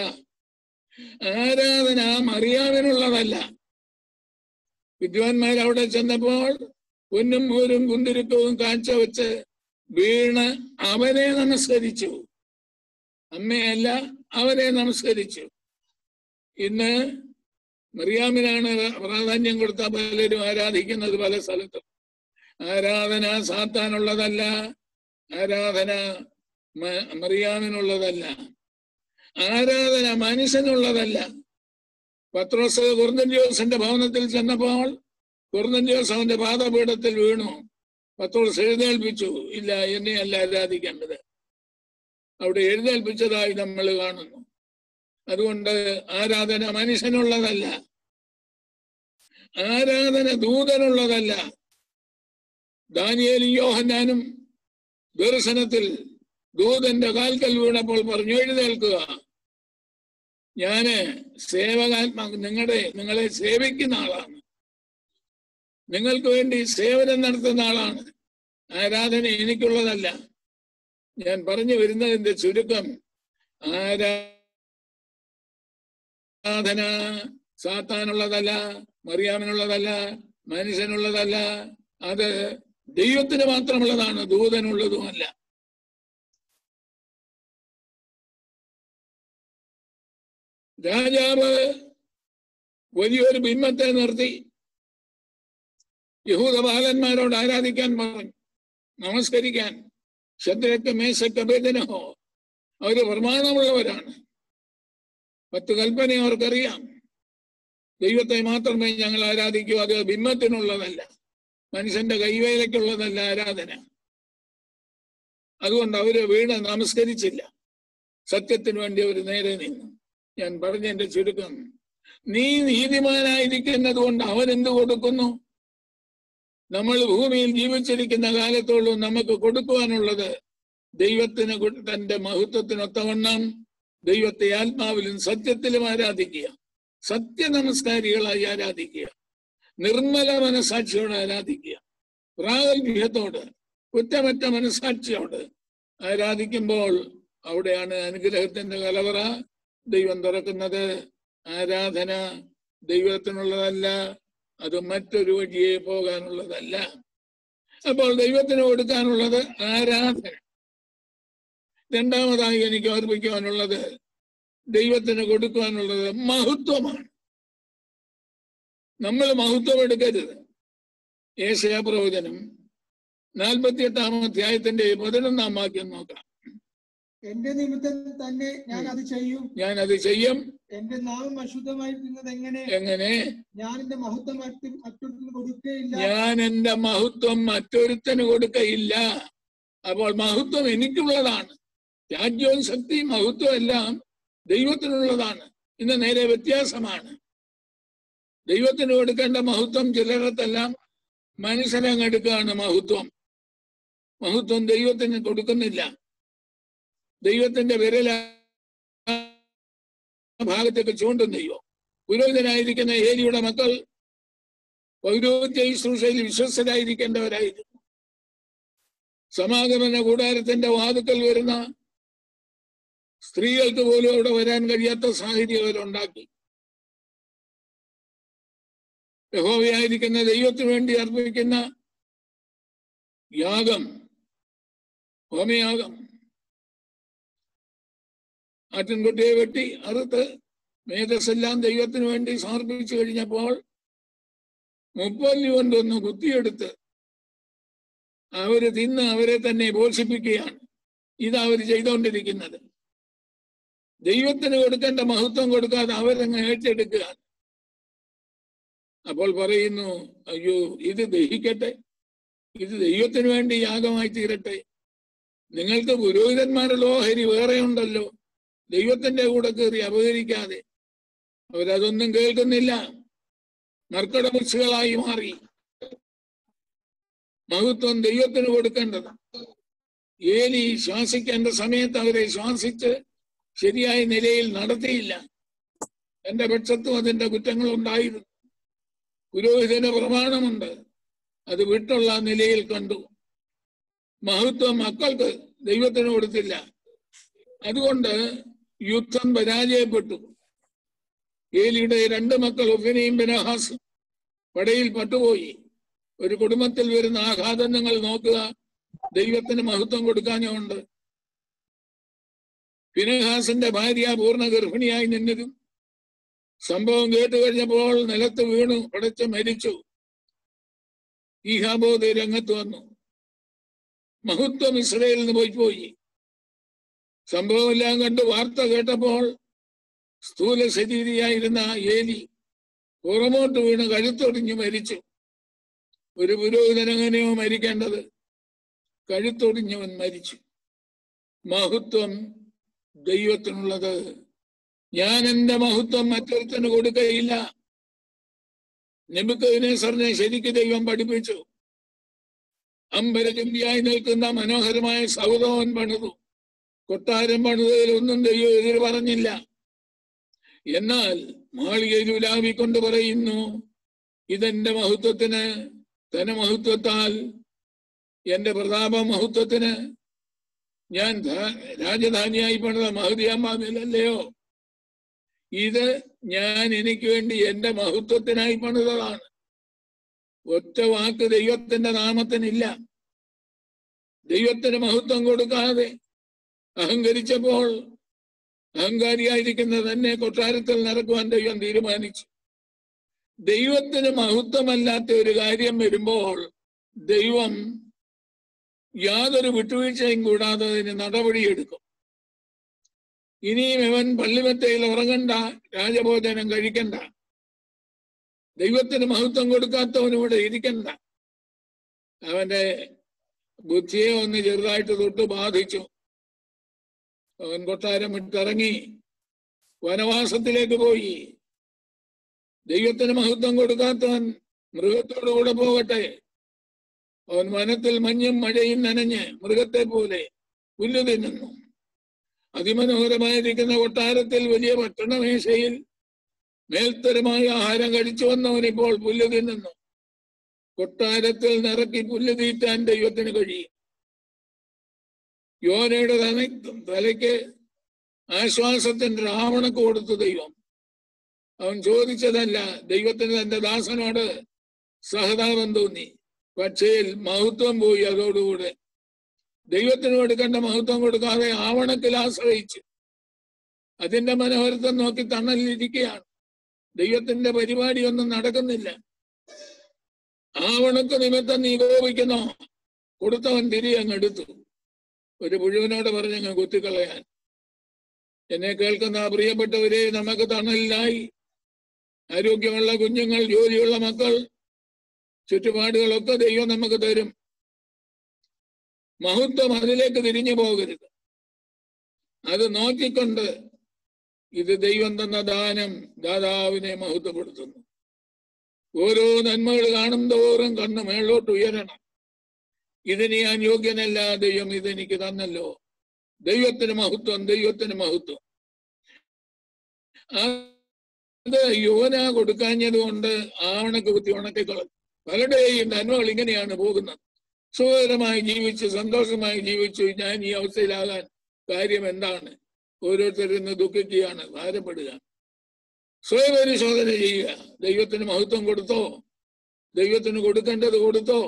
ആരാധന മറിയാവിനുള്ളതല്ല വിദ്വാൻമാർ അവിടെ ചെന്നപ്പോൾ പൊന്നും മൂരും കുന്തിരുക്കവും കാഴ്ചവെച്ച് വീണ് അവനെ നമസ്കരിച്ചു അമ്മയല്ല അവരെ നമസ്കരിച്ചു ഇന്ന് മറിയാമിനാണ് പ്രാധാന്യം കൊടുത്ത പലരും ആരാധിക്കുന്നത് പല സ്ഥലത്തും ആരാധന സാത്താനുള്ളതല്ല ആരാധന മ- മറിയാമിനുള്ളതല്ല ആരാധന മനുഷ്യനുള്ളതല്ല പത്രോസ് കുർന്നന്യോസിന്റെ ഭവനത്തിൽ ചെന്നപ്പോൾ കുർന്നന്യോസ് അവന്റെ പാദപീഠത്തിൽ വീണു പത്രോസ് എഴുന്നേൽപ്പിച്ചു ഇല്ല എന്നെ അല്ല ആരാധിക്കേണ്ടത് അവിടെ എഴുന്നേൽപ്പിച്ചതായി നമ്മൾ കാണുന്നു അതുകൊണ്ട് ആരാധന മനുഷ്യനുള്ളതല്ല ആരാധന ദൂതനുള്ളതല്ല ദാനിയേലും യോഹന്നാനും ദർശനത്തിൽ ദൂതന്റെ കാൽക്കൽ വീണപ്പോൾ പറഞ്ഞു എഴുന്നേൽക്കുക ഞാന് സേവകാത്മാ നിങ്ങളുടെ നിങ്ങളെ സേവിക്കുന്ന ആളാണ് നിങ്ങൾക്ക് വേണ്ടി സേവനം നടത്തുന്ന ആളാണ് ആരാധന എനിക്കുള്ളതല്ല ഞാൻ പറഞ്ഞു വരുന്നതിന്റെ ചുരുക്കം ആരാധന സാത്താനുള്ളതല്ല മറിയാമിനുള്ളതല്ല മനുഷ്യനുള്ളതല്ല അത് ദൈവത്തിന് മാത്രമുള്ളതാണ് ദൂതനുള്ളതുമല്ല രാജാവ് വലിയൊരു ബിംബത്തെ നിർത്തി യഹൂദ ബാലന്മാരോട് ആരാധിക്കാൻ പറഞ്ഞു നമസ്കരിക്കാൻ ശദ്രക്ക് മേശക്ക് ഭേദനഹോ അവര് പ്രമാണമുള്ളവരാണ് പത്ത് കൽപ്പന അവർക്കറിയാം ദൈവത്തെ മാത്രമേ ഞങ്ങൾ ആരാധിക്കൂ അത് ബിംബത്തിനുള്ളതല്ല മനുഷ്യന്റെ കൈവേലയ്ക്കുള്ളതല്ല ആരാധന അതുകൊണ്ട് അവര് വീണ് നമസ്കരിച്ചില്ല സത്യത്തിന് വേണ്ടി അവർ നേരെ നിന്നു ഞാൻ പറഞ്ഞതിന്റെ ചുരുക്കം നീ നീതിമാനായിരിക്കുന്നത് കൊണ്ട് അവൻ എന്ത് കൊടുക്കുന്നു നമ്മൾ ഭൂമിയിൽ ജീവിച്ചിരിക്കുന്ന കാലത്തോളം നമുക്ക് കൊടുക്കുവാനുള്ളത് ദൈവത്തിന് കൊ- തന്റെ മഹത്വത്തിനൊത്തവണ്ണം ദൈവത്തെ ആത്മാവിലും സത്യത്തിലും ആരാധിക്കുക സത്യ നമസ്കാരികളായി ആരാധിക്കുക നിർമ്മല മനസാക്ഷിയോട് ആരാധിക്കുക പ്രാഗൽഭ്യത്തോട് കുറ്റമറ്റ മനസാക്ഷിയോട് ആരാധിക്കുമ്പോൾ അവിടെയാണ് അനുഗ്രഹത്തിന്റെ കലവറ ദൈവം തുറക്കുന്നത് ആരാധന ദൈവത്തിനുള്ളതല്ല അത് മറ്റൊരു വഴിയെ പോകാനുള്ളതല്ല അപ്പോൾ ദൈവത്തിന് കൊടുക്കാനുള്ളത് ആരാധന രണ്ടാമതായി എനിക്ക് ഓർമ്മിക്കുവാനുള്ളത് ദൈവത്തിന് കൊടുക്കുവാനുള്ളത് മഹത്വമാണ് നമ്മൾ മഹത്വം എടുക്കരുത് ഏഷ്യാ പ്രവചനം നാൽപ്പത്തി എട്ടാം അധ്യായത്തിന്റെ പതിനൊന്നാം വാക്യം നോക്കാം എന്റെ നിമിത്തം തന്നെ ഞാൻ അത് ചെയ്യും ഞാൻ അത് ചെയ്യും എന്റെ നാമം അശുദ്ധമായിരിക്കുന്നത് എങ്ങനെ എങ്ങനെ ഞാൻ എന്റെ മഹത്വം മറ്റു മറ്റൊരുത്തിന് കൊടുക്കുകയില്ല ഞാൻ എന്റെ മഹത്വം മറ്റൊരുത്തന് കൊടുക്കയില്ല അപ്പോൾ മഹത്വം എനിക്കുള്ളതാണ് രാജ്യവും ശക്തിയും മഹത്വം എല്ലാം ദൈവത്തിനുള്ളതാണ് ഇന്ന് നേരെ വ്യത്യാസമാണ് ദൈവത്തിന് കൊടുക്കേണ്ട മഹത്വം ചിലരത്തെല്ലാം മനുഷ്യരങ്ങെടുക്കുകയാണ് മഹത്വം മഹത്വം ദൈവത്തിന് കൊടുക്കുന്നില്ല ദൈവത്തിന്റെ വിരല ഭാഗത്തേക്ക് ചൂണ്ടും ദൈവം പുരോഹിതനായിരിക്കുന്ന ഏലിയുടെ മക്കൾ പൗരോഹിത്യ ശുശ്രൂഷയിൽ വിശ്വസ്തരായിരിക്കേണ്ടവരായിരുന്നു സമാഗമന കൂടാരത്തിന്റെ വാതുക്കൽ വരുന്ന സ്ത്രീകൾക്ക് പോലും അവിടെ വരാൻ കഴിയാത്ത സാഹചര്യം അവരുണ്ടാക്കി യഹോവയായിരിക്കുന്ന ദൈവത്തിന് വേണ്ടി അർപ്പിക്കുന്ന യാഗം ഹോമയാഗം ആട്ടിൻകുട്ടിയെ വെട്ടി അറുത്ത് മേധസ്സെല്ലാം ദൈവത്തിന് വേണ്ടി സമർപ്പിച്ചു കഴിഞ്ഞപ്പോൾ മുപ്പല്ലി കൊണ്ടൊന്ന് കുത്തിയെടുത്ത് അവര് തിന്ന് അവരെ തന്നെ പോഷിപ്പിക്കുകയാണ് ഇതാ അവർ ചെയ്തുകൊണ്ടിരിക്കുന്നത് ദൈവത്തിന് കൊടുക്കേണ്ട മഹത്വം കൊടുക്കാതെ അവരങ്ങ് ഏറ്റെടുക്കുകയാണ് അപ്പോൾ പറയുന്നു അയ്യോ ഇത് ദഹിക്കട്ടെ ഇത് ദൈവത്തിന് വേണ്ടി യാഗമായി തീരട്ടെ നിങ്ങൾക്ക് പുരോഹിതന്മാരുടെ ഓഹരി വേറെ ഉണ്ടല്ലോ ദൈവത്തിന്റെ കൂടെ കയറി അപഹരിക്കാതെ അവരതൊന്നും കേൾക്കുന്നില്ല മർക്കടമുച്ചുകളായി മാറി മഹത്വം ദൈവത്തിന് കൊടുക്കേണ്ടത് ഏലി ശ്വാസിക്കേണ്ട സമയത്ത് അവരെ ശ്വാസിച്ച് ശരിയായ നിലയിൽ നടത്തിയില്ല എന്റെ പക്ഷത്തും അതിന്റെ കുറ്റങ്ങൾ ഉണ്ടായിരുന്നു പുരോഹിതന് പ്രമാണമുണ്ട് അത് വിട്ടുള്ള നിലയിൽ കണ്ടു മഹത്വം മക്കൾക്ക് ദൈവത്തിന് കൊടുത്തില്ല അതുകൊണ്ട് യുദ്ധം പരാജയപ്പെട്ടു ഏലിയുടെ രണ്ട് മക്കൾ ഒഫിനെയും ബനഹാസും പടയിൽ പട്ടുപോയി ഒരു കുടുംബത്തിൽ വരുന്ന ആഘാതങ്ങൾ നോക്കുക ദൈവത്തിന് മഹത്വം കൊടുക്കാനുണ്ട് ഫിനഹാസിന്റെ ഭാര്യ പൂർണ്ണ ഗർഭിണിയായി നിന്നതും സംഭവം കേട്ട് കഴിഞ്ഞപ്പോൾ നിലത്ത് വീണു പടച്ച് മരിച്ചു ഈഹാബോധ രംഗത്ത് വന്നു മഹത്വം ഇസ്രയേലിൽ നിന്ന് പോയി പോയി സംഭവമെല്ലാം കണ്ട് വാർത്ത കേട്ടപ്പോൾ സ്ഥൂല ശരീരിയായിരുന്ന ഏലി പുറമോട്ട് വീണ് കഴുത്തൊടിഞ്ഞു മരിച്ചു ഒരു പുരോഹിതൻ എങ്ങനെയോ മരിക്കേണ്ടത് കഴുത്തൊടിഞ്ഞവൻ മരിച്ചു മഹത്വം ദൈവത്തിനുള്ളത് ഞാൻ എന്റെ മഹത്വം മറ്റൊരുത്തന് കൊടുക്കുകയില്ല നെബുക്കതിനെ ശരിക്ക് ദൈവം പഠിപ്പിച്ചു അമ്പരചുംബിയായി നിൽക്കുന്ന മനോഹരമായ സൗരവൻ പണിതു കൊട്ടാരം പണിതയിൽ ഒന്നും ദൈവം എതിര് പറഞ്ഞില്ല എന്നാൽ മാളികയിൽ ഉലാവിക്കൊണ്ട് പറയുന്നു ഇതെന്റെ മഹത്വത്തിന് ധനമഹത്വത്താൽ എന്റെ പ്രതാപ മഹത്വത്തിന് ഞാൻ ധാ- രാജധാനിയായി പണിത മഹതിയമ്മാവിലല്ലയോ ഇത് ഞാൻ എനിക്ക് വേണ്ടി എന്റെ മഹത്വത്തിനായി പണിതതാണ് ഒറ്റ വാക്ക് ദൈവത്തിന്റെ നാമത്തിനില്ല ദൈവത്തിന് മഹത്വം കൊടുക്കാതെ അഹങ്കരിച്ചപ്പോൾ അഹങ്കാരിയായിരിക്കുന്ന തന്നെ കൊട്ടാരത്തിൽ നടക്കുവാൻ ദൈവം തീരുമാനിച്ചു ദൈവത്തിന് മഹത്വമല്ലാത്ത ഒരു കാര്യം വരുമ്പോൾ ദൈവം യാതൊരു വിട്ടുവീഴ്ചയും കൂടാതെ അതിന് നടപടിയെടുക്കും ഇനിയും ഇവൻ പള്ളിമെത്തയിൽ ഉറങ്ങണ്ട രാജഭോജനം കഴിക്കണ്ട ദൈവത്തിന് മഹത്വം കൊടുക്കാത്തവൻ ഇവിടെ ഇരിക്കണ്ട അവന്റെ ബുദ്ധിയെ ഒന്ന് ചെറുതായിട്ട് തൊട്ട് ബാധിച്ചു അവൻ കൊട്ടാരം വിട്ടിറങ്ങി വനവാസത്തിലേക്ക് പോയി ദൈവത്തിന് മഹത്വം കൊടുക്കാത്തവൻ മൃഗത്തോടു കൂടെ പോകട്ടെ അവൻ വനത്തിൽ മഞ്ഞും മഴയും നനഞ്ഞ് മൃഗത്തെ പോലെ പുല്ല് തിന്നുന്നു അതിമനോഹരമായിരിക്കുന്ന കൊട്ടാരത്തിൽ വലിയ ഭക്ഷണമേശയിൽ മേൽത്തരമായ ആഹാരം കഴിച്ചു വന്നവൻ ഇപ്പോൾ പുല്ല് തിന്നുന്നു കൊട്ടാരത്തിൽ നിറക്കി പുല്ല് തീറ്റാൻ ദൈവത്തിന് കഴിയും യോനയുടെ തല തലയ്ക്ക് ആശ്വാസത്തിന്റെ രാവണക്ക് കൊടുത്തു ദൈവം അവൻ ചോദിച്ചതല്ല ദൈവത്തിന് തന്റെ ദാസനോട് സഹതാപം തോന്നി പക്ഷേ മഹത്വം പോയി അതോടുകൂടെ ദൈവത്തിന് കൊടുക്കേണ്ട മഹത്വം കൊടുക്കാതെ ആവണക്കിൽ ആശ്രയിച്ചു അതിന്റെ മനോഹരത്വം നോക്കി തണലിരിക്കുകയാണ് ദൈവത്തിന്റെ പരിപാടിയൊന്നും നടക്കുന്നില്ല ആവണക്ക് നിമിത്തം നീ കോപിക്കുന്നോ കൊടുത്തവൻ തിരി അങ്ങ് എടുത്തു ഒരു പുഴുവിനോട് പറഞ്ഞങ്ങ് കുത്തിക്കളയാൻ എന്നെ കേൾക്കുന്ന ആ പ്രിയപ്പെട്ടവരെ നമുക്ക് തണലിനായി ആരോഗ്യമുള്ള കുഞ്ഞുങ്ങൾ ജോലിയുള്ള മക്കൾ ചുറ്റുപാടുകളൊക്കെ ദൈവം നമുക്ക് തരും മഹത്വം അതിലേക്ക് തിരിഞ്ഞു പോകരുത് അത് നോക്കിക്കൊണ്ട് ഇത് ദൈവം തന്ന ദാനം ദാതാവിനെ മഹത്വപ്പെടുത്തുന്നു ഓരോ നന്മകൾ കാണും തോറും കണ്ണ് മേളോട്ട് ഉയരണം ഇതിന് ഞാൻ യോഗ്യനല്ല ദൈവം ഇതെനിക്ക് തന്നല്ലോ ദൈവത്തിന് മഹത്വം ദൈവത്തിന് മഹത്വം അത് യുവന കൊടുക്കാഞ്ഞത് കൊണ്ട് ആവണക്ക് കുത്തി ഉണക്കിക്കളഞ്ഞു പലരുടെയും നന്മകൾ ഇങ്ങനെയാണ് പോകുന്നത് സുഖകരമായി ജീവിച്ച് സന്തോഷമായി ജീവിച്ചു ഞാൻ ഈ അവസ്ഥയിലാകാൻ കാര്യം എന്താണ് ഓരോരുത്തരിൽ നിന്ന് ദുഃഖിക്കുകയാണ് ഭാരപ്പെടുക സ്വയപരിശോധന ചെയ്യുക ദൈവത്തിന് മഹത്വം കൊടുത്തോ ദൈവത്തിന് കൊടുക്കേണ്ടത് കൊടുത്തോ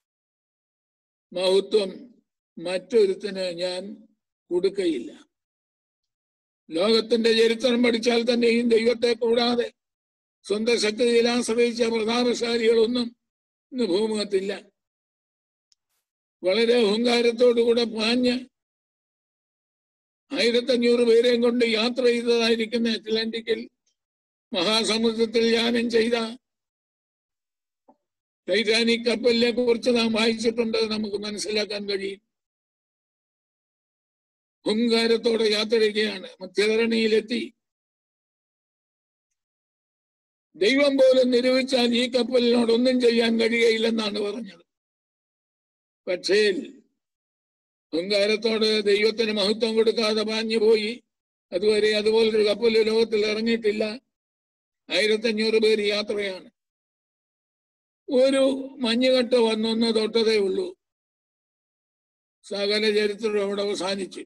മഹത്വം മറ്റൊരുത്തിന് ഞാൻ കൊടുക്കയില്ല ലോകത്തിന്റെ ചരിത്രം പഠിച്ചാൽ തന്നെയും ദൈവത്തെ കൂടാതെ സ്വന്തം ശക്തിയിൽ ആശ്രയിച്ച പ്രധാനശാലികളൊന്നും ഇന്ന് ഭൂമുഖത്തില്ല വളരെ അഹങ്കാരത്തോടുകൂടെ പാഞ്ഞ് ആയിരത്തഞ്ഞൂറ് പേരെയും കൊണ്ട് യാത്ര ചെയ്തതായിരിക്കുന്ന അറ്റ്ലാന്റിക്കിൽ മഹാസമുദ്രത്തിൽ യാനം ചെയ്ത ടൈറ്റാനിക് കപ്പലിനെ കുറിച്ച് നാം വായിച്ചിട്ടുണ്ട് നമുക്ക് മനസ്സിലാക്കാൻ കഴിയും ഹുങ്കാരത്തോടെ യാത്ര ചെയ്യുകയാണ് മധ്യധരണിയിലെത്തി ദൈവം പോലും നിരൂപിച്ചാൽ ഈ കപ്പലിനോട് ഒന്നും ചെയ്യാൻ കഴിയയില്ലെന്നാണ് പറഞ്ഞത് പക്ഷേ ഹുങ്കാരത്തോട് ദൈവത്തിന് മഹത്വം കൊടുക്കാതെ പാഞ്ഞു പോയി അതുവരെ അതുപോലൊരു കപ്പൽ ലോകത്തിൽ ഇറങ്ങിയിട്ടില്ല ആയിരത്തഞ്ഞൂറ് പേര് യാത്രയാണ് ഒരു മഞ്ഞുകെട്ട് വന്നൊന്ന് തൊട്ടതേ ഉള്ളൂ സകല ചരിത്രം അവിടെ അവസാനിച്ചു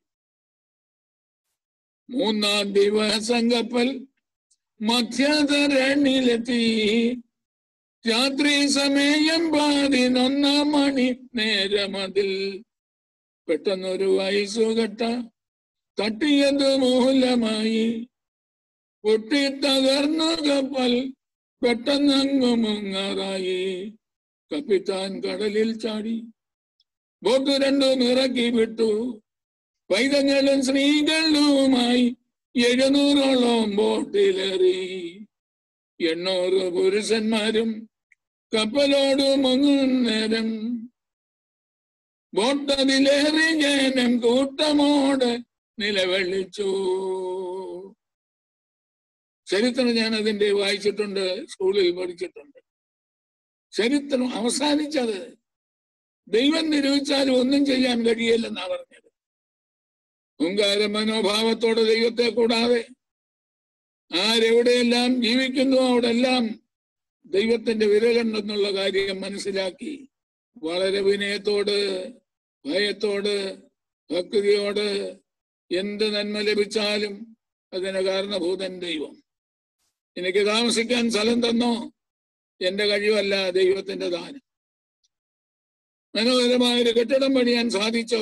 മൂന്നാം ദിവസം കപ്പൽ മധ്യധരണിയിലെത്തി രാത്രി സമയം പതിനൊന്നാം മണി നേരമതിൽ പെട്ടെന്നൊരു വയസ്സുകെട്ട തട്ടിയത് മൂലമായി പൊട്ടിത്തകർന്ന കപ്പൽ പെട്ടെന്നങ്ങ് മുങ്ങാറായി കപ്പിത്താൻ കടലിൽ ചാടി ബോട്ട് രണ്ടും ഇറക്കി വിട്ടു പൈതങ്ങളും സ്ത്രീകളുമായി എഴുന്നൂറോളം ബോട്ടിലേറി എണ്ണൂറ് പുരുഷന്മാരും കപ്പലോട് മുങ്ങും നേരം ബോട്ടതിലേറി ജനം കൂട്ടമോട് നിലവിളിച്ചു ചരിത്രം ഞാൻ അതിന്റെ വായിച്ചിട്ടുണ്ട് സ്കൂളിൽ പഠിച്ചിട്ടുണ്ട് ചരിത്രം അവസാനിച്ചത് ദൈവം നിരൂപിച്ചാലും ഒന്നും ചെയ്യാൻ കഴിയില്ലെന്നാ പറഞ്ഞത് ഹുങ്കാര മനോഭാവത്തോടെ ദൈവത്തെ കൂടാതെ ആരെവിടെയെല്ലാം ജീവിക്കുന്നു അവിടെല്ലാം ദൈവത്തിന്റെ വിരലുണ്ടെന്നുള്ള കാര്യം മനസ്സിലാക്കി വളരെ വിനയത്തോട് ഭയത്തോട് ഭക്തിയോട് എന്ത് നന്മ ലഭിച്ചാലും അതിന് കാരണഭൂതൻ ദൈവം എനിക്ക് താമസിക്കാൻ സ്ഥലം തന്നോ എന്റെ കഴിവല്ല ദൈവത്തിന്റെ ദാനം മനോഹരമായ ഒരു കെട്ടിടം പണിയാൻ സാധിച്ചോ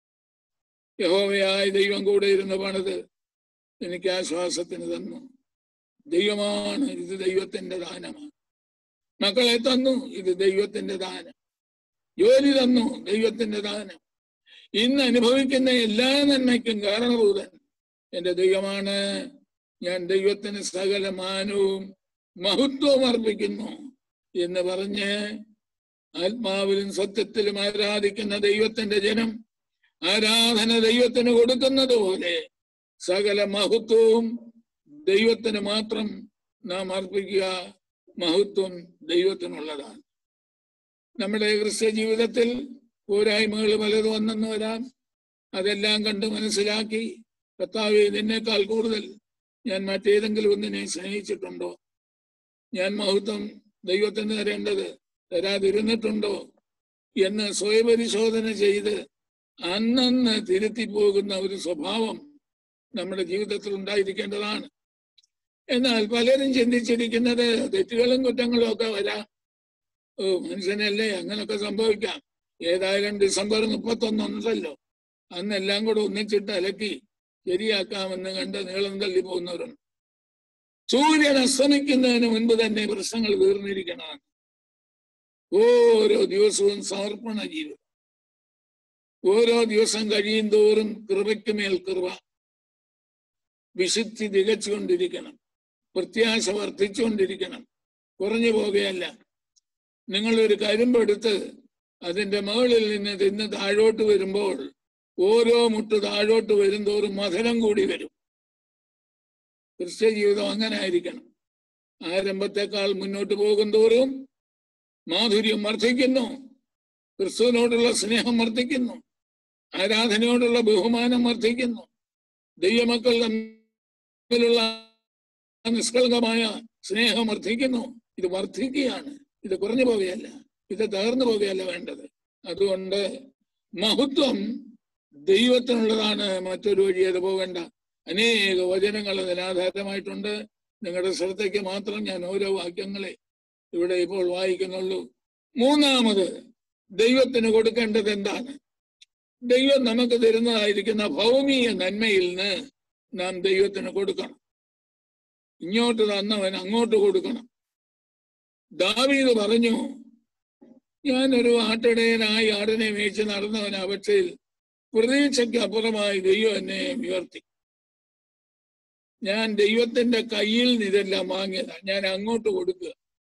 യഹോവയായ ദൈവം കൂടെ ഇരുന്ന് പണിത് എനിക്ക് ആശ്വാസത്തിന് തന്നു ദൈവമാണ് ഇത് ദൈവത്തിന്റെ ദാനമാണ് മക്കളെ തന്നു ഇത് ദൈവത്തിന്റെ ദാനം ജോലി തന്നു ദൈവത്തിന്റെ ദാനം ഇന്ന് അനുഭവിക്കുന്ന എല്ലാ നന്മയ്ക്കും കാരണഭൂതൻ എന്റെ ദൈവമാണ് ഞാൻ ദൈവത്തിന് സകല മാനവും മഹത്വവും അർപ്പിക്കുന്നു എന്ന് പറഞ്ഞ് ആത്മാവിലും സത്യത്തിലും ആരാധിക്കുന്ന ദൈവത്തിന്റെ ജനം ആരാധന ദൈവത്തിന് കൊടുക്കുന്നത് പോലെ സകല മഹത്വവും ദൈവത്തിന് മാത്രം നാം അർപ്പിക്കുക മഹത്വം ദൈവത്തിനുള്ളതാണ് നമ്മുടെ ക്രിസ്ത്യ ജീവിതത്തിൽ പോരായ്മകൾ പലതും വന്നെന്ന് വരാം അതെല്ലാം കണ്ട് മനസ്സിലാക്കി കർത്താവെ നിന്നേക്കാൾ കൂടുതൽ ഞാൻ മറ്റേതെങ്കിലും ഒന്നിനെ സ്നേഹിച്ചിട്ടുണ്ടോ ഞാൻ മഹത്വം ദൈവത്തിന് തരേണ്ടത് തരാതിരുന്നിട്ടുണ്ടോ എന്ന് സ്വയപരിശോധന ചെയ്ത് അന്നന്ന് തിരുത്തി പോകുന്ന ഒരു സ്വഭാവം നമ്മുടെ ജീവിതത്തിൽ ഉണ്ടായിരിക്കേണ്ടതാണ് എന്നാൽ പലരും ചിന്തിച്ചിരിക്കുന്നത് തെറ്റുകളും കുറ്റങ്ങളും ഒക്കെ വരാം ഓ മനുഷ്യനല്ലേ അങ്ങനൊക്കെ സംഭവിക്കാം ഏതായാലും ഡിസംബർ മുപ്പത്തൊന്നുണ്ടല്ലോ അന്നെല്ലാം കൂടെ ഒന്നിച്ചിട്ട് അലക്കി ശരിയാക്കാമെന്ന് കണ്ട് നീളം തള്ളി പോകുന്നവരുണ്ട് സൂര്യൻ അസ്തമിക്കുന്നതിന് മുൻപ് തന്നെ പ്രശ്നങ്ങൾ തീർന്നിരിക്കണം ഓരോ ദിവസവും സമർപ്പണ ജീവിതം ഓരോ ദിവസം കഴിയും തോറും കൃപയ്ക്ക് മേൽ കൃപ വിശുദ്ധി തികച്ചുകൊണ്ടിരിക്കണം പ്രത്യാശ വർദ്ധിച്ചുകൊണ്ടിരിക്കണം കുറഞ്ഞു പോകുകയല്ല നിങ്ങളൊരു കരിമ്പെടുത്ത് അതിന്റെ മുകളിൽ നിന്ന് തിന്ന് താഴോട്ട് വരുമ്പോൾ ഓരോ മുട്ട് താഴോട്ട് വരുംതോറും മധുരം കൂടി വരും ക്രിസ്ത്യ ജീവിതം അങ്ങനെ ആയിരിക്കണം ആരംഭത്തെക്കാൾ മുന്നോട്ട് പോകും തോറും മാധുര്യം വർദ്ധിക്കുന്നു ക്രിസ്തുവിനോടുള്ള സ്നേഹം വർദ്ധിക്കുന്നു ആരാധനയോടുള്ള ബഹുമാനം വർദ്ധിക്കുന്നു ദൈവമക്കൾ തമ്മിലുള്ള നിഷ്കളങ്കമായ സ്നേഹം വർദ്ധിക്കുന്നു ഇത് വർദ്ധിക്കുകയാണ് ഇത് കുറഞ്ഞു പോകുകയല്ല ഇത് തകർന്നു പോകുകയല്ല വേണ്ടത് അതുകൊണ്ട് മഹത്വം ദൈവത്തിനുള്ളതാണ് മറ്റൊരു വഴി അത് പോകേണ്ട അനേക വചനങ്ങൾ അതിനാധാരമായിട്ടുണ്ട് നിങ്ങളുടെ ശ്രദ്ധയ്ക്ക് മാത്രം ഞാൻ ഓരോ വാക്യങ്ങളെ ഇവിടെ ഇപ്പോൾ വായിക്കുന്നുള്ളൂ മൂന്നാമത് ദൈവത്തിന് കൊടുക്കേണ്ടത് എന്താണ് ദൈവം നമുക്ക് തരുന്നതായിരിക്കുന്ന ഭൗമിക നന്മയിൽ നിന്ന് നാം ദൈവത്തിന് കൊടുക്കണം ഇങ്ങോട്ട് തന്നവൻ അങ്ങോട്ട് കൊടുക്കണം ദാവീദ് പറഞ്ഞു ഞാനൊരു ആട്ടിടയനായി ആടിനെ മേയിച്ച് നടന്നവൻ പക്ഷേ പ്രതീക്ഷയ്ക്ക് അപ്പുറമായി ദൈവം എന്നെ ഉയർത്തി ഞാൻ ദൈവത്തിന്റെ കയ്യിൽ നിന്ന് ഇതെല്ലാം വാങ്ങിയതാ ഞാൻ അങ്ങോട്ട് കൊടുക്കുക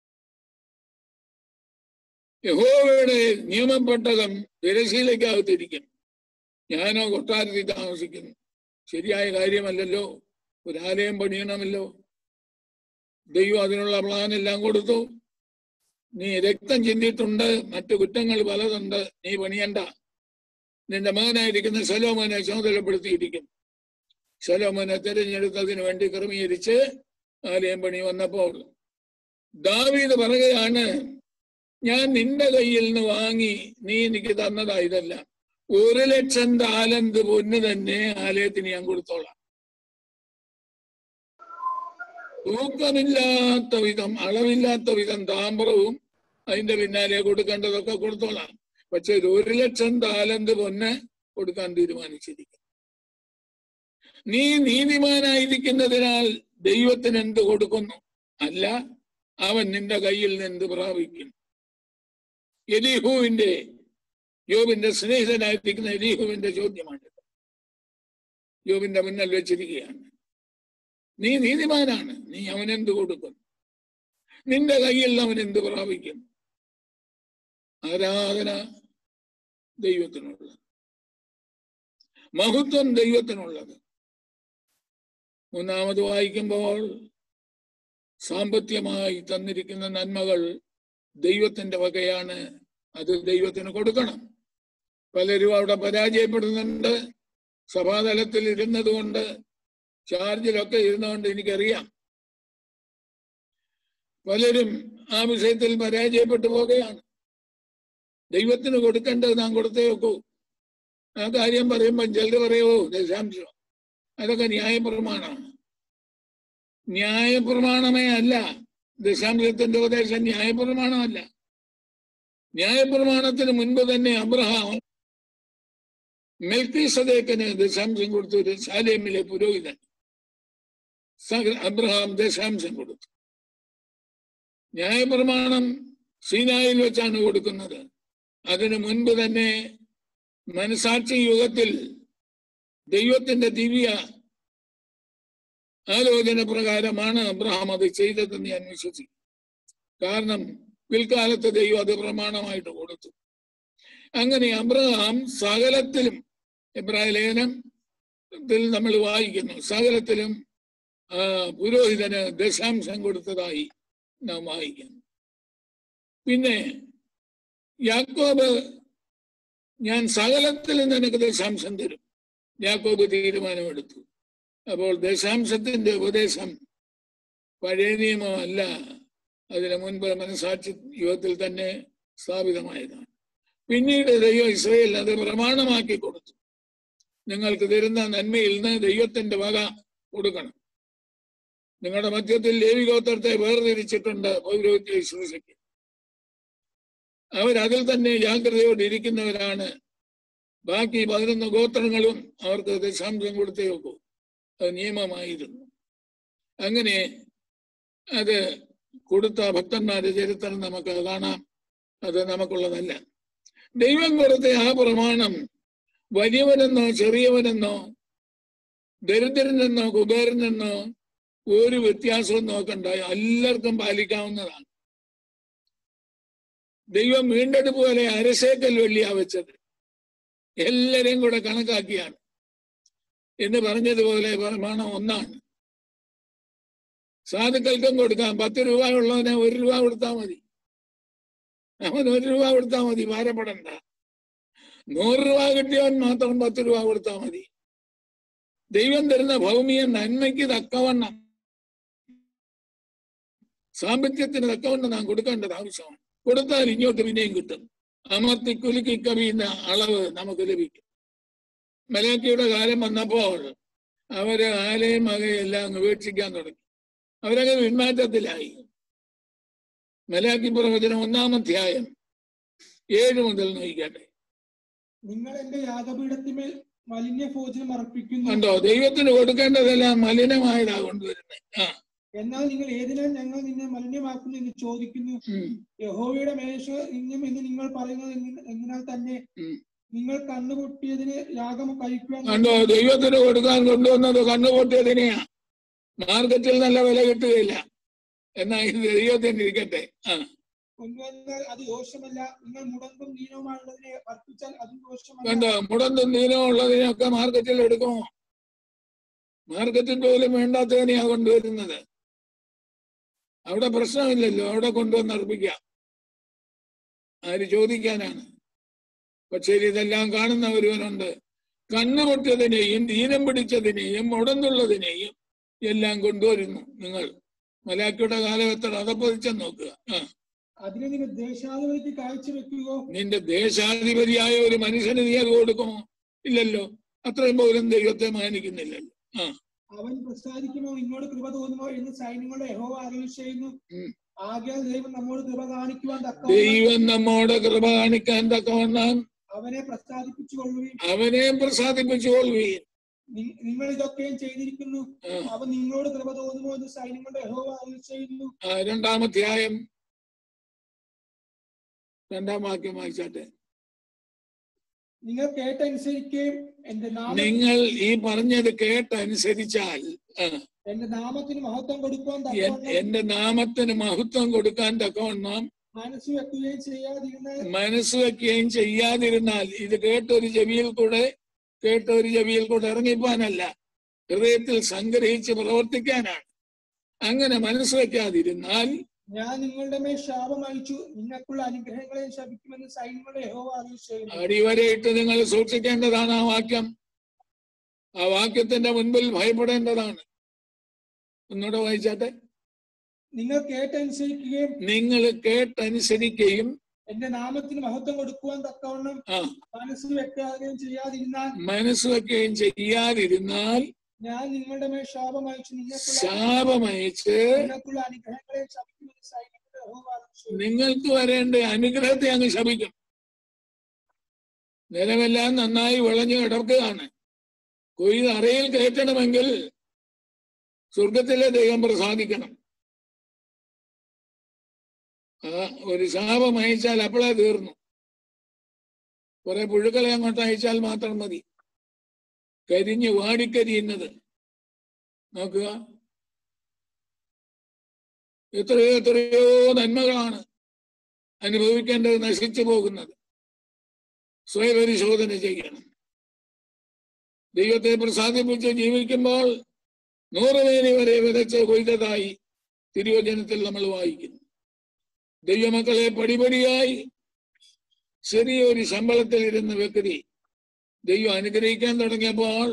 യഹോവയുടെ നിയമപ്പെട്ടകം തിരശീലയ്ക്കകത്തിരിക്കുന്നു ഞാനോ കൊട്ടാരത്തിൽ താമസിക്കുന്നു ശരിയായ കാര്യമല്ലല്ലോ ഒരു ആലയം പണിയണമല്ലോ ദൈവം അതിനുള്ള പ്ലാൻ എല്ലാം കൊടുത്തു നീ രക്തം ചിന്തിയിട്ടുണ്ട് മറ്റു കുറ്റങ്ങൾ പലതുണ്ട് നീ പണിയണ്ട നിന്റെ മകനായിരിക്കുന്ന ശലോമോനെ ചുമതലപ്പെടുത്തിയിരിക്കും ശലോമോനെ തിരഞ്ഞെടുത്തതിന് വേണ്ടി ക്രമീകരിച്ച് ആലയം പണി വന്നപ്പോൾ ദാവീദ് പറയുകയാണ് ഞാൻ നിന്റെ കയ്യിൽ നിന്ന് വാങ്ങി നീ എനിക്ക് തന്നതാ ഇതല്ല ഒരു ലക്ഷം താലന്ത് പൊന്ന് തന്നെ ആലയത്തിന് ഞാൻ കൊടുത്തോളാം തൂക്കമില്ലാത്ത വിധം അളവില്ലാത്ത വിധം താമ്രവും അതിന്റെ പിന്നാലെ കൊടുക്കേണ്ടതൊക്കെ കൊടുത്തോളാം പക്ഷെ ഒരു ഒരു ലക്ഷം താലന്ത് പൊന്ന് കൊടുക്കാൻ തീരുമാനിച്ചിരിക്കും നീ നീതിമാനായിരിക്കുന്നതിനാൽ ദൈവത്തിന് എന്ത് കൊടുക്കുന്നു അല്ല അവൻ നിന്റെ കയ്യിൽ നിന്ന് എന്ത് പ്രാപിക്കും എലിഹുവിന്റെ യോബിന്റെ സ്നേഹിതനായിരിക്കുന്ന എലിഹുവിന്റെ ചോദ്യമാണിത് യോബിന്റെ മുന്നിൽ വെച്ചിരിക്കുകയാണ് നീ നീതിമാനാണ് നീ അവനെന്ത് കൊടുക്കും നിന്റെ കയ്യിൽ അവൻ എന്ത് പ്രാപിക്കും ആരാധന ദൈവത്തിനുള്ളത് മഹത്വം ദൈവത്തിനുള്ളത് മൂന്നാമത് വായിക്കുമ്പോൾ സാമ്പത്തികമായി തന്നിരിക്കുന്ന നന്മകൾ ദൈവത്തിന്റെ വകയാണ് അത് ദൈവത്തിന് കൊടുക്കണം പലരും അവിടെ പരാജയപ്പെടുന്നുണ്ട് സഭാതലത്തിൽ ഇരുന്നത് കൊണ്ട് ചാർജിലൊക്കെ ഇരുന്നുകൊണ്ട് എനിക്കറിയാം പലരും ആ വിഷയത്തിൽ പരാജയപ്പെട്ടു പോകുകയാണ് ദൈവത്തിന് കൊടുക്കേണ്ടത് നാം കൊടുത്തേ വെക്കൂ ആ കാര്യം പറയുമ്പോൾ ചിലർ പറയുമോ ദശാംശം അതൊക്കെ ന്യായപ്രമാണമാണ് ന്യായപ്രമാണമേ അല്ല ദശാംശത്തിന്റെ ഉപദേശം ന്യായപ്രമാണമല്ല ന്യായപ്രമാണത്തിന് മുൻപ് തന്നെ അബ്രഹാം മെൽക്കി സദേക്കന് ദശാംശം കൊടുത്തു ഒരു ശാലേമിലെ പുരോഹിതൻ സഹ- അബ്രഹാം ദശാംശം കൊടുത്തു ന്യായപ്രമാണം സീനായിൽ വെച്ചാണ് കൊടുക്കുന്നത് അതിനു മുൻപ് തന്നെ മനസാക്ഷി യുഗത്തിൽ ദൈവത്തിന്റെ ദിവ്യ ആലോചന പ്രകാരമാണ് അബ്രഹാം അത് ചെയ്തതെന്ന് ഞാൻ വിശ്വസിക്കും കാരണം പിൽക്കാലത്ത് ദൈവം അത് പ്രമാണമായിട്ട് കൊടുത്തു അങ്ങനെ അബ്രഹാം സകലത്തിലും എബ്രാഹിം ലേഖനത്തിൽ നമ്മൾ വായിക്കുന്നു സകലത്തിലും ആ പുരോഹിതന് ദശാംശം കൊടുത്തതായി നാം വായിക്കുന്നു പിന്നെ യാക്കോബ് ഞാൻ സകലത്തിൽ നിനക്ക് ദശാംശം തരും യാക്കോബ് തീരുമാനമെടുത്തു അപ്പോൾ ദശാംശത്തിന്റെ ഉപദേശം പഴയ നിയമമല്ല അതിനു മുൻപ് മനസാക്ഷി യുഗത്തിൽ തന്നെ സ്ഥാപിതമായതാണ് പിന്നീട് ദൈവം ഇസ്രയേൽ അത് പ്രമാണമാക്കി കൊടുത്തു നിങ്ങൾക്ക് തരുന്ന നന്മയിൽ നിന്ന് ദൈവത്തിന്റെ വക കൊടുക്കണം നിങ്ങളുടെ മധ്യത്തിൽ ലേവി ഗോത്രത്തെ വേർതിരിച്ചിട്ടുണ്ട് പൗരോഹിത്യ ശുശ്രൂഷയ്ക്ക് അവരതിൽ തന്നെ ജാഗ്രതയോടെ ഇരിക്കുന്നവരാണ് ബാക്കി പതിനൊന്ന് ഗോത്രങ്ങളും അവർക്ക് ദശാംശം കൊടുത്തേ വെക്കൂ അത് നിയമമായിരുന്നു അങ്ങനെ അത് കൊടുത്ത ഭക്തന്മാരുടെ ചരിത്രം നമുക്ക് കാണാം അത് നമുക്കുള്ളതല്ല ദൈവം കൊടുത്ത ആ പ്രമാണം വലിയവനെന്നോ ചെറിയവനെന്നോ ദരിദ്രനെന്നോ കുബേരനെന്നോ ഒരു വ്യത്യാസവും നോക്കണ്ട എല്ലാവർക്കും പാലിക്കാവുന്നതാണ് ദൈവം വീണ്ടെടുപ്പ് പോലെ അരശേക്കൽ വെള്ളിയാ വെച്ചത് എല്ലാരെയും കൂടെ കണക്കാക്കിയാണ് എന്ന് പറഞ്ഞതുപോലെ പ്രമാണം ഒന്നാണ് സാധുക്കൾക്കും കൊടുക്കാം പത്ത് രൂപ ഉള്ളവനെ ഒരു രൂപ കൊടുത്താൽ മതി അവൻ ഒരു രൂപ കൊടുത്താൽ മതി ഭാരപ്പെടണ്ട നൂറ് രൂപ കിട്ടിയവൻ മാത്രം പത്ത് രൂപ കൊടുത്താൽ മതി ദൈവം തരുന്ന ഭൗമിക നന്മയ്ക്ക് തക്കവണ്ണം സാമ്പത്തികത്തിന് തക്കവണ്ണം നാം കൊടുക്കേണ്ടത് ആവശ്യമാണ് കൊടുത്താൽ ഇങ്ങോട്ട് പിന്നെയും കിട്ടും അമർത്തി കുലുക്കി കവിയുന്ന അളവ് നമുക്ക് ലഭിക്കും മലാക്കിയുടെ കാലം വന്നപ്പോൾ അവര് ആലയും മകയും എല്ലാം അങ്ങ് വീക്ഷിക്കാൻ തുടങ്ങി അവരങ്ങ് പിന്മാറ്റത്തിലായി മലാക്കി പ്രവചനം ഒന്നാം അധ്യായം ഏഴ് മുതൽ നോക്കിക്കട്ടെ നിങ്ങൾ എന്റെ യാഗപീഠത്തിന്മേൽ മലിന്യ ഭോജനം അർപ്പിക്കുന്നു കണ്ടോ ദൈവത്തിന് കൊടുക്കേണ്ടതെല്ലാം മലിനമായതാ കൊണ്ടുവരുന്നത് ആ എന്നാൽ നിങ്ങൾ ഏതിനാൽ ഞങ്ങൾ നിന്നെ മലിനമാക്കുന്നു എന്ന് ചോദിക്കുന്നു ഉം, യഹോവയുടെ മേശ നിന്നും എന്ന് നിങ്ങൾ പറയുന്നത് എങ്ങ- എങ്ങനാൽ തന്നെ ഉം. നിങ്ങൾ കണ്ണുപൊട്ടിയതിന് യാഗം കഴിക്കുവാൻ കണ്ടോ ദൈവത്തിന് കൊടുക്കാൻ കൊണ്ടുവന്നത് കണ്ണുപൊട്ടിയതിനെയാ മാർക്കറ്റിൽ നല്ല വില കിട്ടുകയില്ല എന്നാ ഇത് ദൈവത്തിന് ഇരിക്കട്ടെ ആ കൊണ്ടുവന്നാൽ അത് ദോഷമല്ല നിങ്ങൾ മുടങ്കും ദീനവുമായുള്ളതിനെ അർപ്പിച്ചാൽ അതും ദോഷമല്ല കണ്ടോ മുടന്തും ദീനവും ഉള്ളതിനൊക്കെ മാർക്കറ്റിൽ എടുക്കുമോ മാർക്കറ്റിൽ പോലും വേണ്ടാത്തതിനെയാ കൊണ്ടുവരുന്നത് അവിടെ പ്രശ്നമില്ലല്ലോ അവിടെ കൊണ്ടുവന്ന് അർപ്പിക്കാം ആര് ചോദിക്കാനാണ് പക്ഷേ ഇതെല്ലാം കാണുന്ന ഒരുവനുണ്ട് കണ്ണുപൊട്ടിയതിനെയും ദീനം പിടിച്ചതിനെയും മുടന്നുള്ളതിനെയും എല്ലാം കൊണ്ടുവരുന്നു നിങ്ങൾ മലാക്കിയുടെ കാലഘട്ടത്തിൽ അതപ്പതിച്ചെന്ന് നോക്കുക ആ അതിനെ നിങ്ങൾ ദേശാധിപതിക്ക് കാഴ്ചവെക്കുകയോ നിന്റെ ദേശാധിപതിയായ ഒരു മനുഷ്യന് നീ അത് കൊടുക്കുമോ ഇല്ലല്ലോ അത്രയും പോലും ദൈവത്തെ മാനിക്കുന്നില്ലല്ലോ ആ അവൻ പ്രസാദിക്കുമോ നിന്നോട് കൃപ തോന്നുമോ എന്ന് സൈന്യങ്ങളുടെ യഹോവ അറിയിച്ചു ചെയ്യുന്നു ഉം. ആകയാൽ ദൈവം നമ്മോട് കൃപ കാണിക്കുവാൻ തക്ക ദൈവം നമ്മോട് കൃപ കാണിക്കാൻ തക്കവണ്ണം അവനെ പ്രസാദിപ്പിച്ചു കൊള്ളുകയും അവനെയും പ്രസാദിപ്പിച്ചുകൊള്ളുകയും നിങ്ങൾ ഇതൊക്കെയും ചെയ്തിരിക്കുന്നു ആ, അവൻ നിങ്ങളോട് കൃപ തോന്നുമോ എന്ന് സൈന്യങ്ങളുടെ യഹോവ അറിയിച്ചു ചെയ്യുന്നു ആ, രണ്ടാമധ്യായം രണ്ടാം വാക്യം വായിച്ചാട്ടെ നിങ്ങൾ കേട്ടനുസരിക്കുകയും എന്റെ നാമ നിങ്ങൾ ഈ പറഞ്ഞത് കേട്ടനുസരിച്ചാൽ ആ, എന്റെ നാമത്തിന് മഹത്വം കൊടുക്കുവാൻ എൻ- തക്കവണ്ണം എന്റെ നാമത്തിന് മഹത്വം കൊടുക്കാൻ തക്കവണ്ണം മനസ്സ് വെക്കുകയും ചെയ്യാതിരുന്നാൽ മനസ്സ് വെക്കുകയും ചെയ്യാതിരുന്നാൽ ഇത് കേട്ടൊരു ചെവിയിൽ കൂടെ കേട്ടൊരു ചെവിയിൽ കൂടെ ഇറങ്ങിപ്പോകാനല്ല ഹൃദയത്തിൽ സംഗ്രഹിച്ച് പ്രവർത്തിക്കാനാണ് അങ്ങനെ മനസ്സ് വെക്കാതിരുന്നാൽ ഞാൻ നിങ്ങളുടെ മേൽ ശാപം അയച്ചു നിങ്ങൾക്കുള്ള അനുഗ്രഹങ്ങളെയും ശപിക്കുമെന്ന് സൈന്യങ്ങളുടെ യഹോവ അറിയിച്ചു ചെയ്യുന്നു അടിവരയിട്ട് നിങ്ങൾ സൂക്ഷിക്കേണ്ടതാണ് ആ വാക്യം ആ വാക്യത്തിന്റെ മുൻപിൽ ഭയപ്പെടേണ്ടതാണ് ഒന്നുകൂടെ വായിച്ചാട്ടെ നിങ്ങൾ കേട്ടനുസരിക്കുകയും നിങ്ങൾ കേട്ടനുസരിക്കുകയും എന്റെ നാമത്തിന് മഹത്വം കൊടുക്കുവാൻ തക്കവണ്ണം ആ മനസ്സ് വെക്കാതെയും ചെയ്യാതിരുന്നാൽ മനസ്സ് വെക്കുകയും ചെയ്യാതിരുന്നാൽ ഞാൻ നിങ്ങളുടെ മേൽ ശാപം അയച്ചു നിങ്ങൾക്കുള്ള ശാപമയച്ച് നിങ്ങൾക്കുള്ള അനുഗ്രഹങ്ങളെയും ശപിക്കുമെന്ന് സൈന്യങ്ങളുടെ യഹോവ അറിയിച്ചു ചെയ്യുന്നു. നിങ്ങൾക്ക് വരേണ്ട അനുഗ്രഹത്തെ അങ്ങ് ശപിക്കും നിലമെല്ലാം നന്നായി വിളഞ്ഞു കിടക്കുകയാണ് കൊയ്ത് അറയിൽ കയറ്റണമെങ്കിൽ സ്വർഗത്തിലെ ദൈവം പ്രസാദിക്കണം ആ ഒരു ശാപം അയച്ചാൽ അപ്പോഴേ തീർന്നു കുറെ പുഴുക്കളെ അങ്ങോട്ട് അയച്ചാൽ മാത്രം മതി കരിഞ്ഞ് വാടിക്കരിയുന്നത് നോക്കുക എത്രയോ എത്രയോ നന്മകളാണ് അനുഭവിക്കേണ്ടത് നശിച്ചു പോകുന്നത് സ്വയപരിശോധന ചെയ്യണം ദൈവത്തെ പ്രസാദിപ്പിച്ച് ജീവിക്കുമ്പോൾ നൂറുപേരെ വരെ വിതച്ച് കൊയ്തതായി തിരുവചനത്തിൽ നമ്മൾ വായിക്കുന്നു ദൈവമക്കളെ പടിപടിയായി ചെറിയൊരു ശമ്പളത്തിൽ ഇരുന്ന വ്യക്തി ദൈവം അനുഗ്രഹിക്കാൻ തുടങ്ങിയപ്പോൾ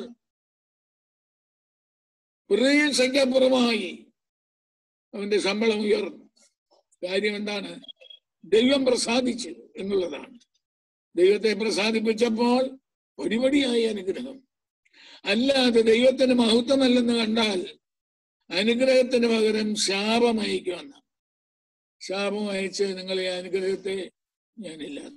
പ്രതീക്ഷയ്ക്കപ്പുറമായി അവന്റെ ശമ്പളം ഉയർന്നു കാര്യം എന്താണ് ദൈവം പ്രസാദിച്ചു എന്നുള്ളതാണ് ദൈവത്തെ പ്രസാദിപ്പിച്ചപ്പോൾ പടിപടിയായി അനുഗ്രഹം അല്ലാതെ ദൈവത്തിന് മഹത്വമല്ലെന്ന് കണ്ടാൽ അനുഗ്രഹത്തിന് പകരം ശാപം അയക്കുമെന്ന ശാപം അയച്ച് നിങ്ങളെ അനുഗ്രഹത്തെ ഞാനില്ലാത്ത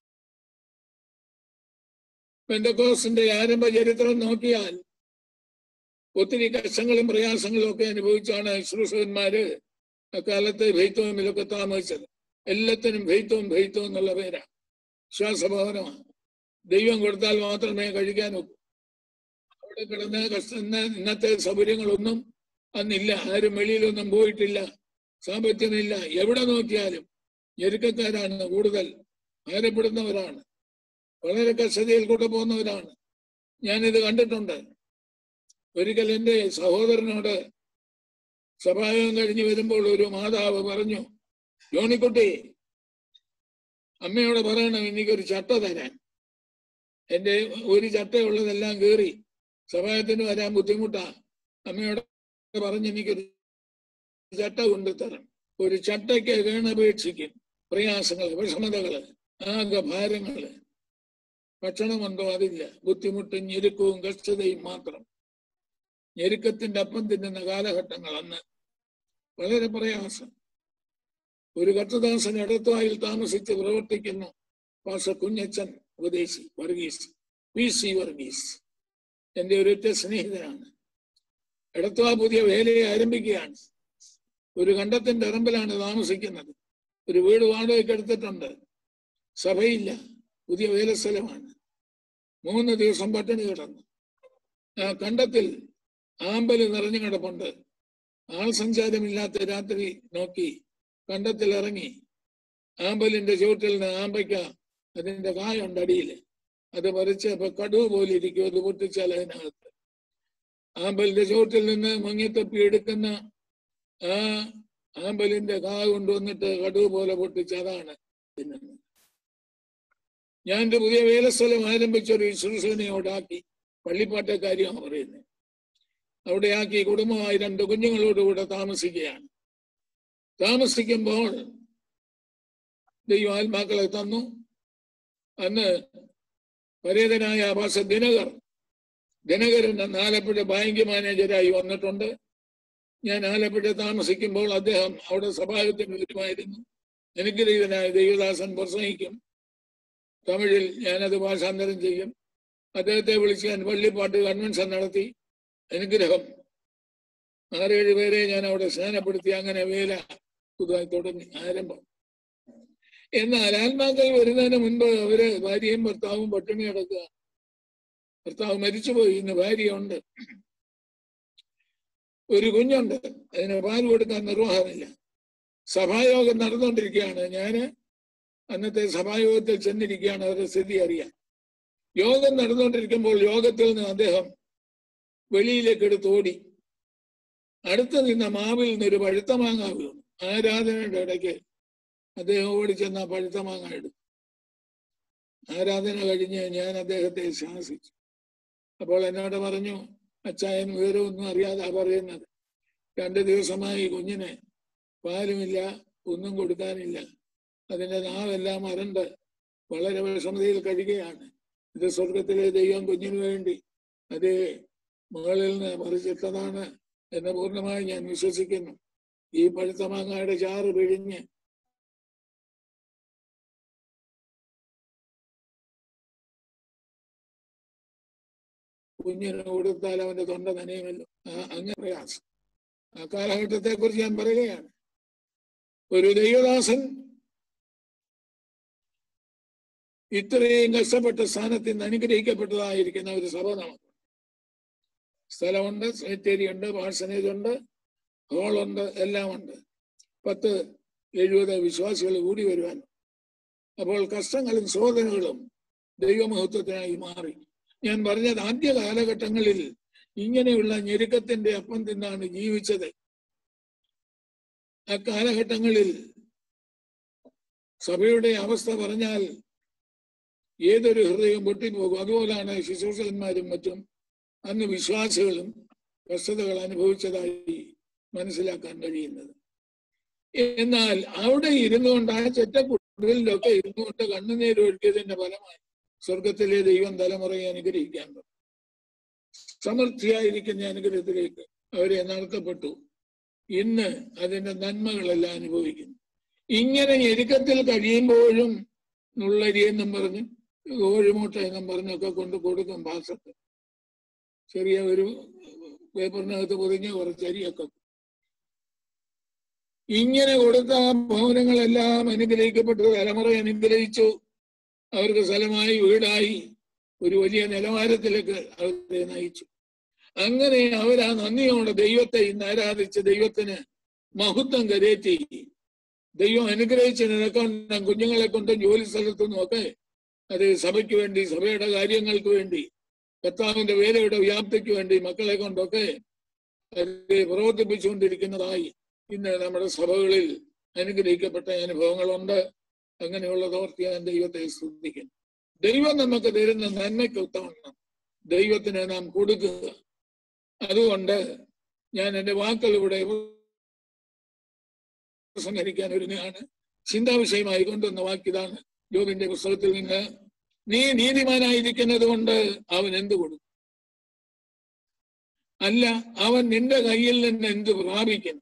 പെന്തക്കോസിന്റെ ആരംഭ ചരിത്രം നോക്കിയാൽ ഒത്തിരി കഷ്ടങ്ങളും പ്രയാസങ്ങളും ഒക്കെ അനുഭവിച്ചാണ് ശുശ്രൂഷകന്മാര് അക്കാലത്ത് ഭൈത്വമിലൊക്കെ താമസിച്ചത് എല്ലാത്തിനും ഭൈത്വം ഭൈത്വം എന്നുള്ള പേരാ ശ്വാസഭവനമാണ് ദൈവം കൊടുത്താൽ മാത്രമേ കഴിക്കാൻ ഒക്കൂ അവിടെ കിടന്ന് കഷ്ട ഇന്നത്തെ സൗകര്യങ്ങളൊന്നും അന്നില്ല ആരും വെളിയിലൊന്നും പോയിട്ടില്ല സാമ്പത്തികമില്ല എവിടെ നോക്കിയാലും ഞെരുക്കക്കാരാണ് കൂടുതൽ ഭാരപ്പെടുന്നവരാണ് വളരെ കഷ്ടതയിൽ കൂടെ പോകുന്നവരാണ് ഞാനിത് കണ്ടിട്ടുണ്ട് ഒരിക്കൽ എൻ്റെ സഹോദരനോട് സഭായോഗം കഴിഞ്ഞ് വരുമ്പോൾ ഒരു മാതാവ് പറഞ്ഞു ജോണിക്കുട്ടി അമ്മയോട് പറയണം എനിക്കൊരു ചട്ട തരാൻ എൻ്റെ ഒരു ചട്ടയുള്ളതെല്ലാം കീറി സഭായത്തിന് വരാൻ ബുദ്ധിമുട്ടാ അമ്മയോട് പറഞ്ഞ് എനിക്കൊരു ചട്ട കൊണ്ടു തരണം ഒരു ചട്ടയ്ക്ക് വീണപേക്ഷിക്കും പ്രയാസങ്ങള് വിഷമതകള് ആകെ ഭാരങ്ങള് ഭക്ഷണമുണ്ടോ അതില്ല ബുദ്ധിമുട്ടും ഞെരുക്കവും കഷ്ടതയും മാത്രം ഞെരുക്കത്തിന്റെ അപ്പം തിന്നുന്ന കാലഘട്ടങ്ങൾ അന്ന് വളരെ പ്രയാസം ഒരു കത്തദാസൻ ഇടത്തുവായിൽ താമസിച്ച് പ്രവർത്തിക്കുന്നു പാസ കുഞ്ഞച്ചൻ ഉപദേശി വർഗീസ് പി സി വർഗീസ് എന്റെ ഒരൊറ്റ സ്നേഹിതനാണ് ഇടത്തുവാ പുതിയ വേലയെ ആരംഭിക്കുകയാണ് ഒരു കണ്ടത്തിന്റെ ഇറമ്പിലാണ് താമസിക്കുന്നത് ഒരു വീട് വാടകയ്ക്ക് എടുത്തിട്ടുണ്ട് സഭയില്ല പുതിയ വേലസ്ഥലമാണ് മൂന്ന് ദിവസം പട്ടിണി കിടന്നു ആ കണ്ടത്തിൽ ആമ്പല് നിറഞ്ഞു കിടപ്പുണ്ട് ആൾ സഞ്ചാരമില്ലാത്ത രാത്രി നോക്കി കണ്ടത്തിൽ ഇറങ്ങി ആമ്പലിന്റെ ചുവട്ടിൽ നിന്ന് ആമ്പയ്ക്ക അതിന്റെ കായുണ്ട് അടിയിൽ അത് പറിച്ച് ഇപ്പൊ കടുവ് പോലെ ഇരിക്കും അത് പൊട്ടിച്ചാൽ അതിനകത്ത് ആമ്പലിന്റെ ചുവട്ടിൽ നിന്ന് മുങ്ങിത്തപ്പി എടുക്കുന്ന ആ ആമ്പലിന്റെ കാ കൊണ്ടുവന്നിട്ട് കടുവ് പോലെ പൊട്ടിച്ച് അതാണ് തിന്നുന്നത് ഞാൻ എന്റെ പുതിയ വേലസ്ഥലം ആരംഭിച്ച ഒരു ശുശ്രൂഷനയോടാക്കി പള്ളിപ്പാട്ടക്കാരിയാണ് പറയുന്നത് അവിടെ ആക്കി കുടുംബമായി രണ്ട് കുഞ്ഞുങ്ങളോടുകൂടെ താമസിക്കുകയാണ് താമസിക്കുമ്പോൾ ദൈവം ആത്മാക്കളെ തന്നു അന്ന് പരേതനായ ഭാഷ ദിനകർ ദിനകരൻ അന്ന് ആലപ്പുഴ ബാങ്ക് മാനേജരായി വന്നിട്ടുണ്ട് ഞാൻ ആലപ്പുഴ താമസിക്കുമ്പോൾ അദ്ദേഹം അവിടെ സഭാഗത്തിന് വരുമായിരുന്നു അനുഗ്രഹീതനായ ദൈവദാസൻ പ്രസംഗിക്കും തമിഴിൽ ഞാനത് ഭാഷാന്തരം ചെയ്യും അദ്ദേഹത്തെ വിളിച്ച് ഞാൻ പള്ളിപ്പാട്ട് കൺവെൻഷൻ നടത്തി അനുഗ്രഹം ആറേഴ് പേരെ ഞാൻ അവിടെ സ്നാനപ്പെടുത്തി അങ്ങനെ വേല പുതുതായി തുടങ്ങി ആരംഭം എന്നാൽ ആത്മാക്കൾ വരുന്നതിന് മുൻപ് അവര് ഭാര്യയും ഭർത്താവും പട്ടിണി കിടക്കുക ഭർത്താവ് മരിച്ചുപോയി ഇന്ന് ഭാര്യയുണ്ട് ഒരു കുഞ്ഞുണ്ട് അതിന് പാൽ കൊടുക്കാൻ നിർവാഹമില്ല സഭായോഗം നടന്നുകൊണ്ടിരിക്കുകയാണ് ഞാന് അന്നത്തെ സഭായോഗത്തിൽ ചെന്നിരിക്കുകയാണ് അവരുടെ സ്ഥിതി അറിയാൻ യോഗം നടന്നുകൊണ്ടിരിക്കുമ്പോൾ യോഗത്തിൽ നിന്ന് അദ്ദേഹം വെളിയിലേക്ക് എടുത്ത് ഓടി അടുത്ത് നിന്ന മാവിൽ നിന്നൊരു പഴുത്ത മാങ്ങ വീണു ആരാധനയുടെ ഇടയ്ക്ക് അദ്ദേഹം ഓടിച്ചെന്ന ആ പഴുത്ത മാങ്ങ എടുത്തു ആരാധന കഴിഞ്ഞ് ഞാൻ അദ്ദേഹത്തെ ശാസിച്ചു അപ്പോൾ എന്നോട് പറഞ്ഞു അച്ചായൻ വേറെ ഒന്നും അറിയാതെ പറയുന്നത് രണ്ട് ദിവസമായി കുഞ്ഞിന് പാലുമില്ല ഒന്നും കൊടുക്കാനില്ല അതിന്റെ നാവെല്ലാം അരണ്ട് വളരെ വിഷമതയിൽ കഴിയുകയാണ് ഇത് സ്വർഗത്തിലെ ദൈവം കുഞ്ഞിനു വേണ്ടി അത് മുകളിൽ നിന്ന് പറിച്ചിട്ടതാണ് എന്ന് പൂർണ്ണമായി ഞാൻ വിശ്വസിക്കുന്നു ഈ പഴുത്ത മാങ്ങയുടെ ചാറ് പിഴിഞ്ഞ് കുഞ്ഞിന് കൊടുത്താൽ അവന്റെ തൊണ്ട നനയുമല്ലോ ആ അങ്ങനെ പ്രയാസം ആ കാലഘട്ടത്തെ കുറിച്ച് ഞാൻ പറയുകയാണ് ഒരു ദൈവദാസൻ ഇത്രയും കഷ്ടപ്പെട്ട സ്ഥാനത്ത് നിന്ന് അനുഗ്രഹിക്കപ്പെട്ടതായിരിക്കുന്ന ഒരു സഭ നമുക്ക് സ്ഥലമുണ്ട് സെമിത്തേരി ഉണ്ട് പാഴ്സനേജ് ഉണ്ട് ഹോളുണ്ട് എല്ലാം ഉണ്ട് പത്ത് എഴുപത് വിശ്വാസികൾ കൂടി വരുവാൻ അപ്പോൾ കഷ്ടങ്ങളും ശോധനകളും ദൈവമഹത്വത്തിനായി മാറി ഞാൻ പറഞ്ഞത് ആദ്യ കാലഘട്ടങ്ങളിൽ ഇങ്ങനെയുള്ള ഞെരുക്കത്തിന്റെ അപ്പം തിന്നാണ് ജീവിച്ചത് ആ കാലഘട്ടങ്ങളിൽ സഭയുടെ അവസ്ഥ പറഞ്ഞാൽ ഏതൊരു ഹൃദയം പൊട്ടിപ്പോകും അതുപോലാണ് ശുശ്രൂഷകന്മാരും മറ്റും അന്ന് വിശ്വാസികളും കഷ്ടതകൾ അനുഭവിച്ചതായി മനസ്സിലാക്കാൻ കഴിയുന്നത് എന്നാൽ അവിടെ ഇരുന്നുകൊണ്ട് ആ ചെറ്റക്കുടലിലൊക്കെ ഇരുന്നുകൊണ്ട് കണ്ണുനീര് ഒഴുക്കിയതിന്റെ ഫലമായി സ്വർഗത്തിലെ ദൈവം തലമുറയെ അനുഗ്രഹിക്കാൻ തുടങ്ങി സമൃദ്ധിയായിരിക്കുന്ന അനുഗ്രഹത്തിലേക്ക് അവരെ നടത്തപ്പെട്ടു ഇന്ന് അതിന്റെ നന്മകളെല്ലാം അനുഭവിക്കുന്നു ഇങ്ങനെ ഞെരുക്കത്തിൽ കഴിയുമ്പോഴും നുള്ളരി എന്നും പറഞ്ഞ് കോഴിമുട്ട എന്നും പറഞ്ഞൊക്കെ കൊണ്ട് കൊടുക്കും ഭാഷത്ത് ചെറിയ ഒരു പേപ്പറിനകത്ത് പൊതിഞ്ഞ് കുറച്ച് അരിയൊക്കെ ഇങ്ങനെ കൊടുത്ത ഭവനങ്ങളെല്ലാം അനുഗ്രഹിക്കപ്പെട്ടു തലമുറ അനുഗ്രഹിച്ചു അവർക്ക് സ്ഥലമായി വീടായി ഒരു വലിയ നിലവാരത്തിലേക്ക് അവരെ നയിച്ചു അങ്ങനെ അവർ ആ നന്ദിയോടെ ദൈവത്തെ ഇന്ന് ആരാധിച്ച് ദൈവത്തിന് മഹത്വം കരേറ്റി ദൈവം അനുഗ്രഹിച്ചതിനെ കൊണ്ടും കുഞ്ഞുങ്ങളെ കൊണ്ടും ജോലി സ്ഥലത്തു നിന്നൊക്കെ അത് സഭയ്ക്ക് വേണ്ടി സഭയുടെ കാര്യങ്ങൾക്ക് വേണ്ടി കർത്താവിന്റെ വേലയുടെ വ്യാപ്തിക്ക് വേണ്ടി മക്കളെ കൊണ്ടൊക്കെ അത് പ്രവർത്തിപ്പിച്ചുകൊണ്ടിരിക്കുന്നതായി ഇന്ന് നമ്മുടെ സഭകളിൽ അനുഗ്രഹിക്കപ്പെട്ട അനുഭവങ്ങളുണ്ട് അങ്ങനെയുള്ളതോർത്ത് ഞാൻ ദൈവത്തെ ശ്രദ്ധിക്കുന്നു ദൈവം നമുക്ക് തരുന്ന നന്മയ്ക്ക് ഉത്തമണം ദൈവത്തിന് നാം കൊടുക്കുക അതുകൊണ്ട് ഞാൻ എൻ്റെ വാക്കുകൾ ഇവിടെ സംഹരിക്കാൻ ഒരുങ്ങുകയാണ് ചിന്താവിഷയമായി കൊണ്ടുവന്ന വാക്കിതാണ് ജോബിന്റെ പുസ്തകത്തിൽ നിന്ന് നീ നീതിമാനായിരിക്കുന്നത് കൊണ്ട് അവൻ എന്ത് കൊടുക്കും അല്ല അവൻ നിന്റെ കയ്യിൽ നിന്ന് എന്ത് പ്രാപിക്കുന്നു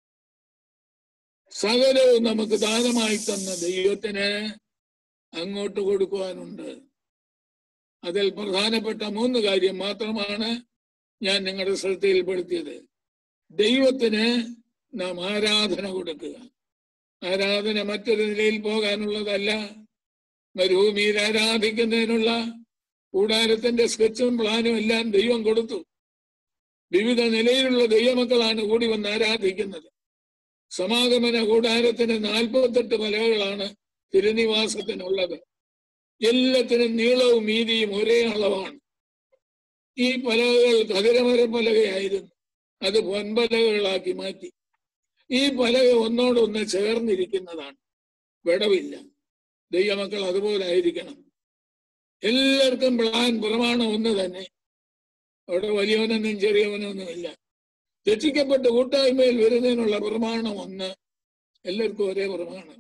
സകലവും നമുക്ക് ദാനമായി തന്ന ദൈവത്തിന് അങ്ങോട്ട് കൊടുക്കുവാനുണ്ട് അതിൽ പ്രധാനപ്പെട്ട മൂന്ന് കാര്യം മാത്രമാണ് ഞാൻ നിങ്ങളുടെ ശ്രദ്ധയിൽപ്പെടുത്തിയത് ദൈവത്തിന് നാം ആരാധന കൊടുക്കുക ആരാധന മറ്റൊരു നിലയിൽ പോകാനുള്ളതല്ല മരുഭൂമിയിൽ ആരാധിക്കുന്നതിനുള്ള കൂടാരത്തിന്റെ സ്കെച്ചും പ്ലാനും എല്ലാം ദൈവം കൊടുത്തു വിവിധ നിലയിലുള്ള ദൈവമക്കളാണ് കൂടി വന്ന് ആരാധിക്കുന്നത് സമാഗമന കൂടാരത്തിന് നാൽപ്പത്തെട്ട് പലകളാണ് തിരുനിവാസത്തിനുള്ളത് എല്ലാത്തിനും നീളവും വീതിയും ഒരേ അളവാണ് ഈ പലകകൾ കതിരമര പലകയായിരുന്നു അത് പൊൻപലകകളാക്കി മാറ്റി ഈ പലക ഒന്നോടൊന്ന് ചേർന്നിരിക്കുന്നതാണ് വിടവില്ല ദൈവമക്കൾ അതുപോലെ ആയിരിക്കണം എല്ലാവർക്കും പ്ലാൻ പ്രമാണം ഒന്ന് തന്നെ അവിടെ വലിയവനൊന്നും ചെറിയവനൊന്നും ഇല്ല രക്ഷിക്കപ്പെട്ട് കൂട്ടായ്മയിൽ വരുന്നതിനുള്ള പ്രമാണം ഒന്ന് എല്ലാവർക്കും ഒരേ പ്രമാണം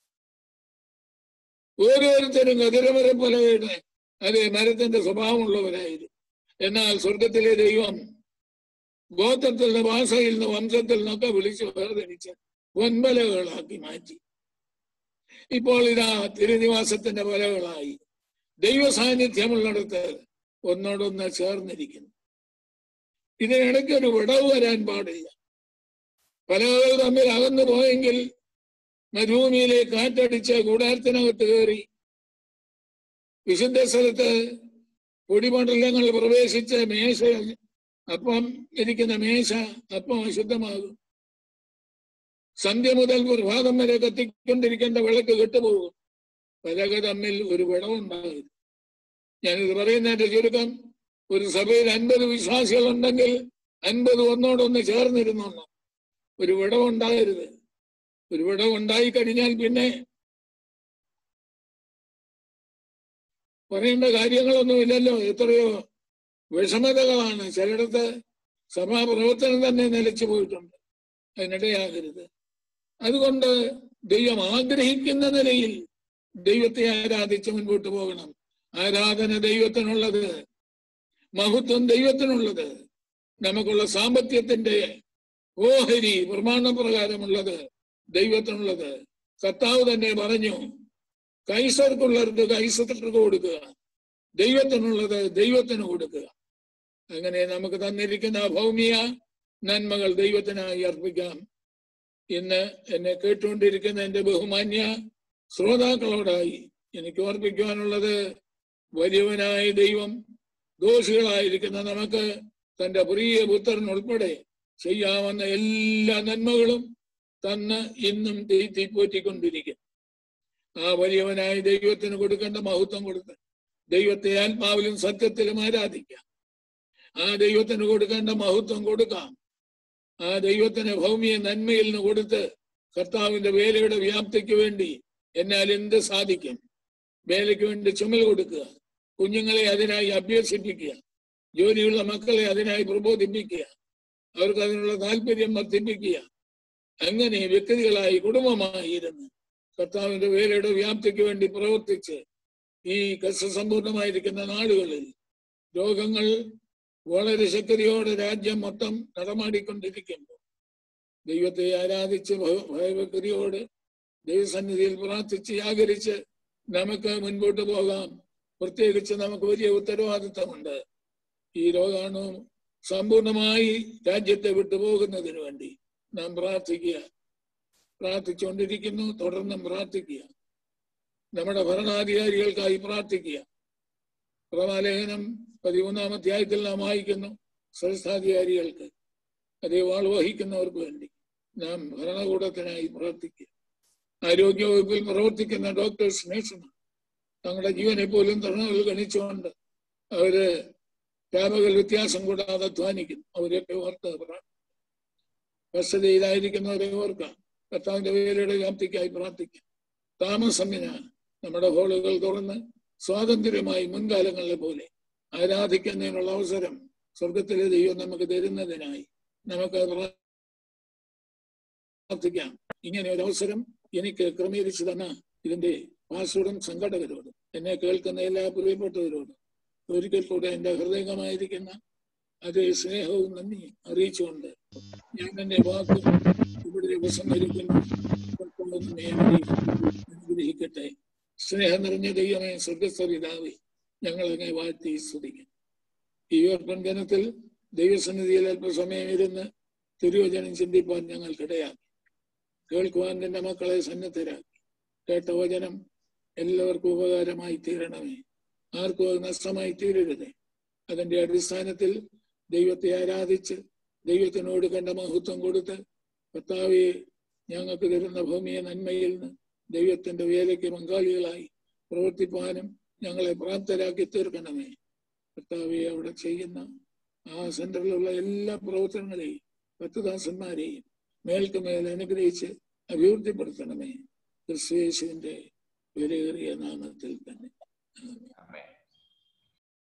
ഓരോരുത്തരും കതിരമര പലകയുടെ അതേ മരത്തിന്റെ സ്വഭാവമുള്ളവരായിരുന്നു എന്നാൽ സ്വർഗത്തിലെ ദൈവം ഗോത്രത്തിൽ നിന്ന് ഭാഷയിൽ നിന്ന് വംശത്തിൽ നിന്നൊക്കെ വിളിച്ച് വേർതിരിച്ച് പൊൻപലകളാക്കി മാറ്റി ഇപ്പോൾ ഇതാ തിരുനിവാസത്തിന്റെ പലകളായി ദൈവ സാന്നിധ്യമുള്ളിടത്ത് ഒന്നോടൊന്ന് ചേർന്നിരിക്കുന്നു ഇതിനിടയ്ക്ക് ഒരു വിടവ് വരാൻ പാടില്ല പലകൾ തമ്മിൽ അകന്നു പോയെങ്കിൽ മരുഭൂമിയിലെ കാറ്റടിച്ച് കൂടാരത്തിനകത്ത് കയറി വിശുദ്ധ സ്ഥലത്ത് പൊടിമണ്ഡലങ്ങൾ പ്രവേശിച്ച് മേശ അപ്പം ഇരിക്കുന്ന മേശ അപ്പം അശുദ്ധമാകും സന്ധ്യ മുതൽ പ്രഭാതം വരെ കത്തിക്കൊണ്ടിരിക്കേണ്ട വിളക്ക് കെട്ടുപോകും പലക തമ്മിൽ ഒരു വിടവുണ്ടാകരുത് ഞാനിത് പറയുന്നതിന്റെ ചുരുക്കം ഒരു സഭയിൽ അൻപത് വിശ്വാസികളുണ്ടെങ്കിൽ അൻപത് ഒന്നോടൊന്ന് ചേർന്നിരുന്നോണം ഒരു വിടവുണ്ടാകരുത് ഒരു വിടവുണ്ടായി കഴിഞ്ഞാൽ പിന്നെ പറയേണ്ട കാര്യങ്ങളൊന്നുമില്ലല്ലോ എത്രയോ വിഷമതകളാണ് ചിലയിടത്ത് സഭാപ്രവർത്തനം തന്നെ നിലച്ചു പോയിട്ടുണ്ട് അതിനിടയാകരുത് അതുകൊണ്ട് ദൈവം ആഗ്രഹിക്കുന്ന നിലയിൽ ദൈവത്തെ ആരാധിച്ച് മുൻപോട്ട് പോകണം ആരാധന ദൈവത്തിനുള്ളത് മഹത്വം ദൈവത്തിനുള്ളത് നമുക്കുള്ള സാമ്പത്തികത്തിന്റെ ഓഹരി പ്രമാണപ്രകാരമുള്ളത് ദൈവത്തിനുള്ളത് കർത്താവ് തന്നെ പറഞ്ഞു കൈസർക്കുള്ളവർക്ക് കൈസർക്ക് കൊടുക്കുക ദൈവത്തിനുള്ളത് ദൈവത്തിന് കൊടുക്കുക അങ്ങനെ നമുക്ക് തന്നിരിക്കുന്ന ഭൗമിക നന്മകൾ ദൈവത്തിനായി അർപ്പിക്കാം ഇന്ന് എന്നെ കേട്ടുകൊണ്ടിരിക്കുന്ന എന്റെ ബഹുമാന്യ ശ്രോതാക്കളോടായി എനിക്ക് ഓർപ്പിക്കുവാനുള്ളത് വലിയവനായ ദൈവം ദോഷികളായിരിക്കുന്ന നമുക്ക് തന്റെ പ്രിയ പുത്രൻ ഉൾപ്പെടെ ചെയ്യാവുന്ന എല്ലാ നന്മകളും തന്ന് ഇന്നും തീറ്റിപ്പോറ്റിക്കൊണ്ടിരിക്കും ആ വലിയവനായ ദൈവത്തിന് കൊടുക്കേണ്ട മഹത്വം കൊടുത്ത് ദൈവത്തെ ആത്മാവിലും സത്യത്തിലും ആരാധിക്കാം ആ ദൈവത്തിന് കൊടുക്കേണ്ട മഹത്വം കൊടുക്കാം ആ ദൈവത്തിന് ഭൗമിക നന്മയിൽ നിന്ന് കൊടുത്ത് കർത്താവിന്റെ വേലയുടെ വ്യാപ്തിക്ക് വേണ്ടി എന്നാൽ എന്ത് സാധിക്കും വേലയ്ക്ക് വേണ്ടി ചുമൽ കൊടുക്കുക കുഞ്ഞുങ്ങളെ അതിനായി അഭ്യസിപ്പിക്കുക ജോലിയുള്ള മക്കളെ അതിനായി പ്രബോധിപ്പിക്കുക അവർക്ക് അതിനുള്ള താല്പര്യം വർദ്ധിപ്പിക്കുക അങ്ങനെ വ്യക്തികളായി കുടുംബമായി ഇരുന്ന് കർത്താവിന്റെ വേലയുടെ വ്യാപ്തിക്ക് വേണ്ടി പ്രവർത്തിച്ച് ഈ കഷ്ടസമ്പൂർണമായിരിക്കുന്ന നാടുകളിൽ രോഗങ്ങൾ വളരെ ശക്തിയോടെ രാജ്യം മൊത്തം നടമാടിക്കൊണ്ടിരിക്കുമ്പോൾ ദൈവത്തെ ആരാധിച്ച് ഭയ- ഭയഭക്തിയോട് ദൈവസന്നിധിയിൽ പ്രാർത്ഥിച്ച് ആകരിച്ച് നമുക്ക് മുൻപോട്ട് പോകാം പ്രത്യേകിച്ച് നമുക്ക് വലിയ ഉത്തരവാദിത്തമുണ്ട് ഈ രോഗാണു സമ്പൂർണമായി രാജ്യത്തെ വിട്ടുപോകുന്നതിന് വേണ്ടി നാം പ്രാർത്ഥിക്കുക പ്രാർത്ഥിച്ചുകൊണ്ടിരിക്കുന്നു തുടർന്നും പ്രാർത്ഥിക്കുക നമ്മുടെ ഭരണാധികാരികൾക്കായി പ്രാർത്ഥിക്കുക പ്രമാലേഖനം പതിമൂന്നാം അധ്യായത്തിൽ നാം വായിക്കുന്നു സംസ്ഥാധികാരികൾക്ക് അതേ വാൾ വഹിക്കുന്നവർക്ക് വേണ്ടി നാം ഭരണകൂടത്തിനായി പ്രവർത്തിക്കുക ആരോഗ്യവകുപ്പിൽ പ്രവർത്തിക്കുന്ന ഡോക്ടേഴ്സ് നഴ്സുമാർ തങ്ങളുടെ ജീവനെ പോലും തൃണങ്ങൾ ഗണിച്ചുകൊണ്ട് അവര് രാമകൾ വ്യത്യാസം കൂടാതെ അധ്വാനിക്കുന്നു അവരെയൊക്കെ ഓർത്ത് പ്രാർത്ഥിക്കാം വസ്തുതയിലായിരിക്കുന്നവരെ ഓർക്കാം കർത്താവിന്റെ വേലയുടെ വ്യാപ്തിക്കായി പ്രാർത്ഥിക്കാം താമസമിന നമ്മുടെ ഹോളുകൾ തുറന്ന് സ്വാതന്ത്ര്യമായി മുൻകാലങ്ങളിലെ പോലെ ആരാധിക്കുന്നതിനുള്ള അവസരം സ്വർഗത്തിലെ ദൈവം നമുക്ക് തരുന്നതിനായി നമുക്ക് പ്രാർത്ഥിക്കാം ഇങ്ങനെ ഒരു അവസരം എനിക്ക് ക്രമീകരിച്ചു തന്ന ഇതിന്റെ പാസ്വേഡും സംഘടകരോടും എന്നെ കേൾക്കുന്ന എല്ലാ പ്രിയപ്പെട്ടവരോടും ഒരിക്കൽ കൂടെ എന്റെ ഹൃദയമായിരിക്കുന്ന അതേ സ്നേഹവും നന്ദി അറിയിച്ചുകൊണ്ട് ഞാൻ എന്റെ വാക്ക് ഇവിടെ ഉപസംഹരിക്കുന്നു അനുഗ്രഹിക്കട്ടെ സ്നേഹം നിറഞ്ഞ ദൈവമേ സ്വർഗസ്ഥ പിതാവേ ഞങ്ങൾ അങ്ങനെ വാഴ്ത്തി സ്തുതിക്കും ഈ ഓർപ്പൻ ദിനത്തിൽ ദൈവസന്നിധിയിൽ അല്പസമയം ഇരുന്ന് തിരുവചനം ചിന്തിപ്പാൻ ഞങ്ങൾക്കിടയാക്കി കേൾക്കുവാൻ നിന്റെ മക്കളെ സന്നദ്ധരാക്കി കേട്ട വചനം എല്ലാവർക്കും ഉപകാരമായി തീരണമേ ആർക്കും അത് നഷ്ടമായി തീരരുതേ അതിന്റെ അടിസ്ഥാനത്തിൽ ദൈവത്തെ ആരാധിച്ച് ദൈവത്തിനോട് കണ്ട മഹത്വം കൊടുത്ത് കർത്താവെ ഞങ്ങൾക്ക് തരുന്ന ഭൂമിയെ നന്മയിൽ നിന്ന് ദൈവത്തിന്റെ വേലയ്ക്ക് പങ്കാളികളായി പ്രവർത്തിപ്പാനും ഞങ്ങളെ പ്രാപ്തരാക്കി തീർക്കണമേ കർത്താവെ അവിടെ ചെയ്യുന്ന ആ സെന്ററിലുള്ള എല്ലാ പ്രവർത്തനങ്ങളെയും ഭക്തദാസന്മാരെയും മേൽക്കുമേൽ അനുഗ്രഹിച്ച് അഭിവൃദ്ധിപ്പെടുത്തണമേ ക്രിസ്തുയേശുവിന്റെ വിലയേറിയ നാമത്തിൽ തന്നെ Amen.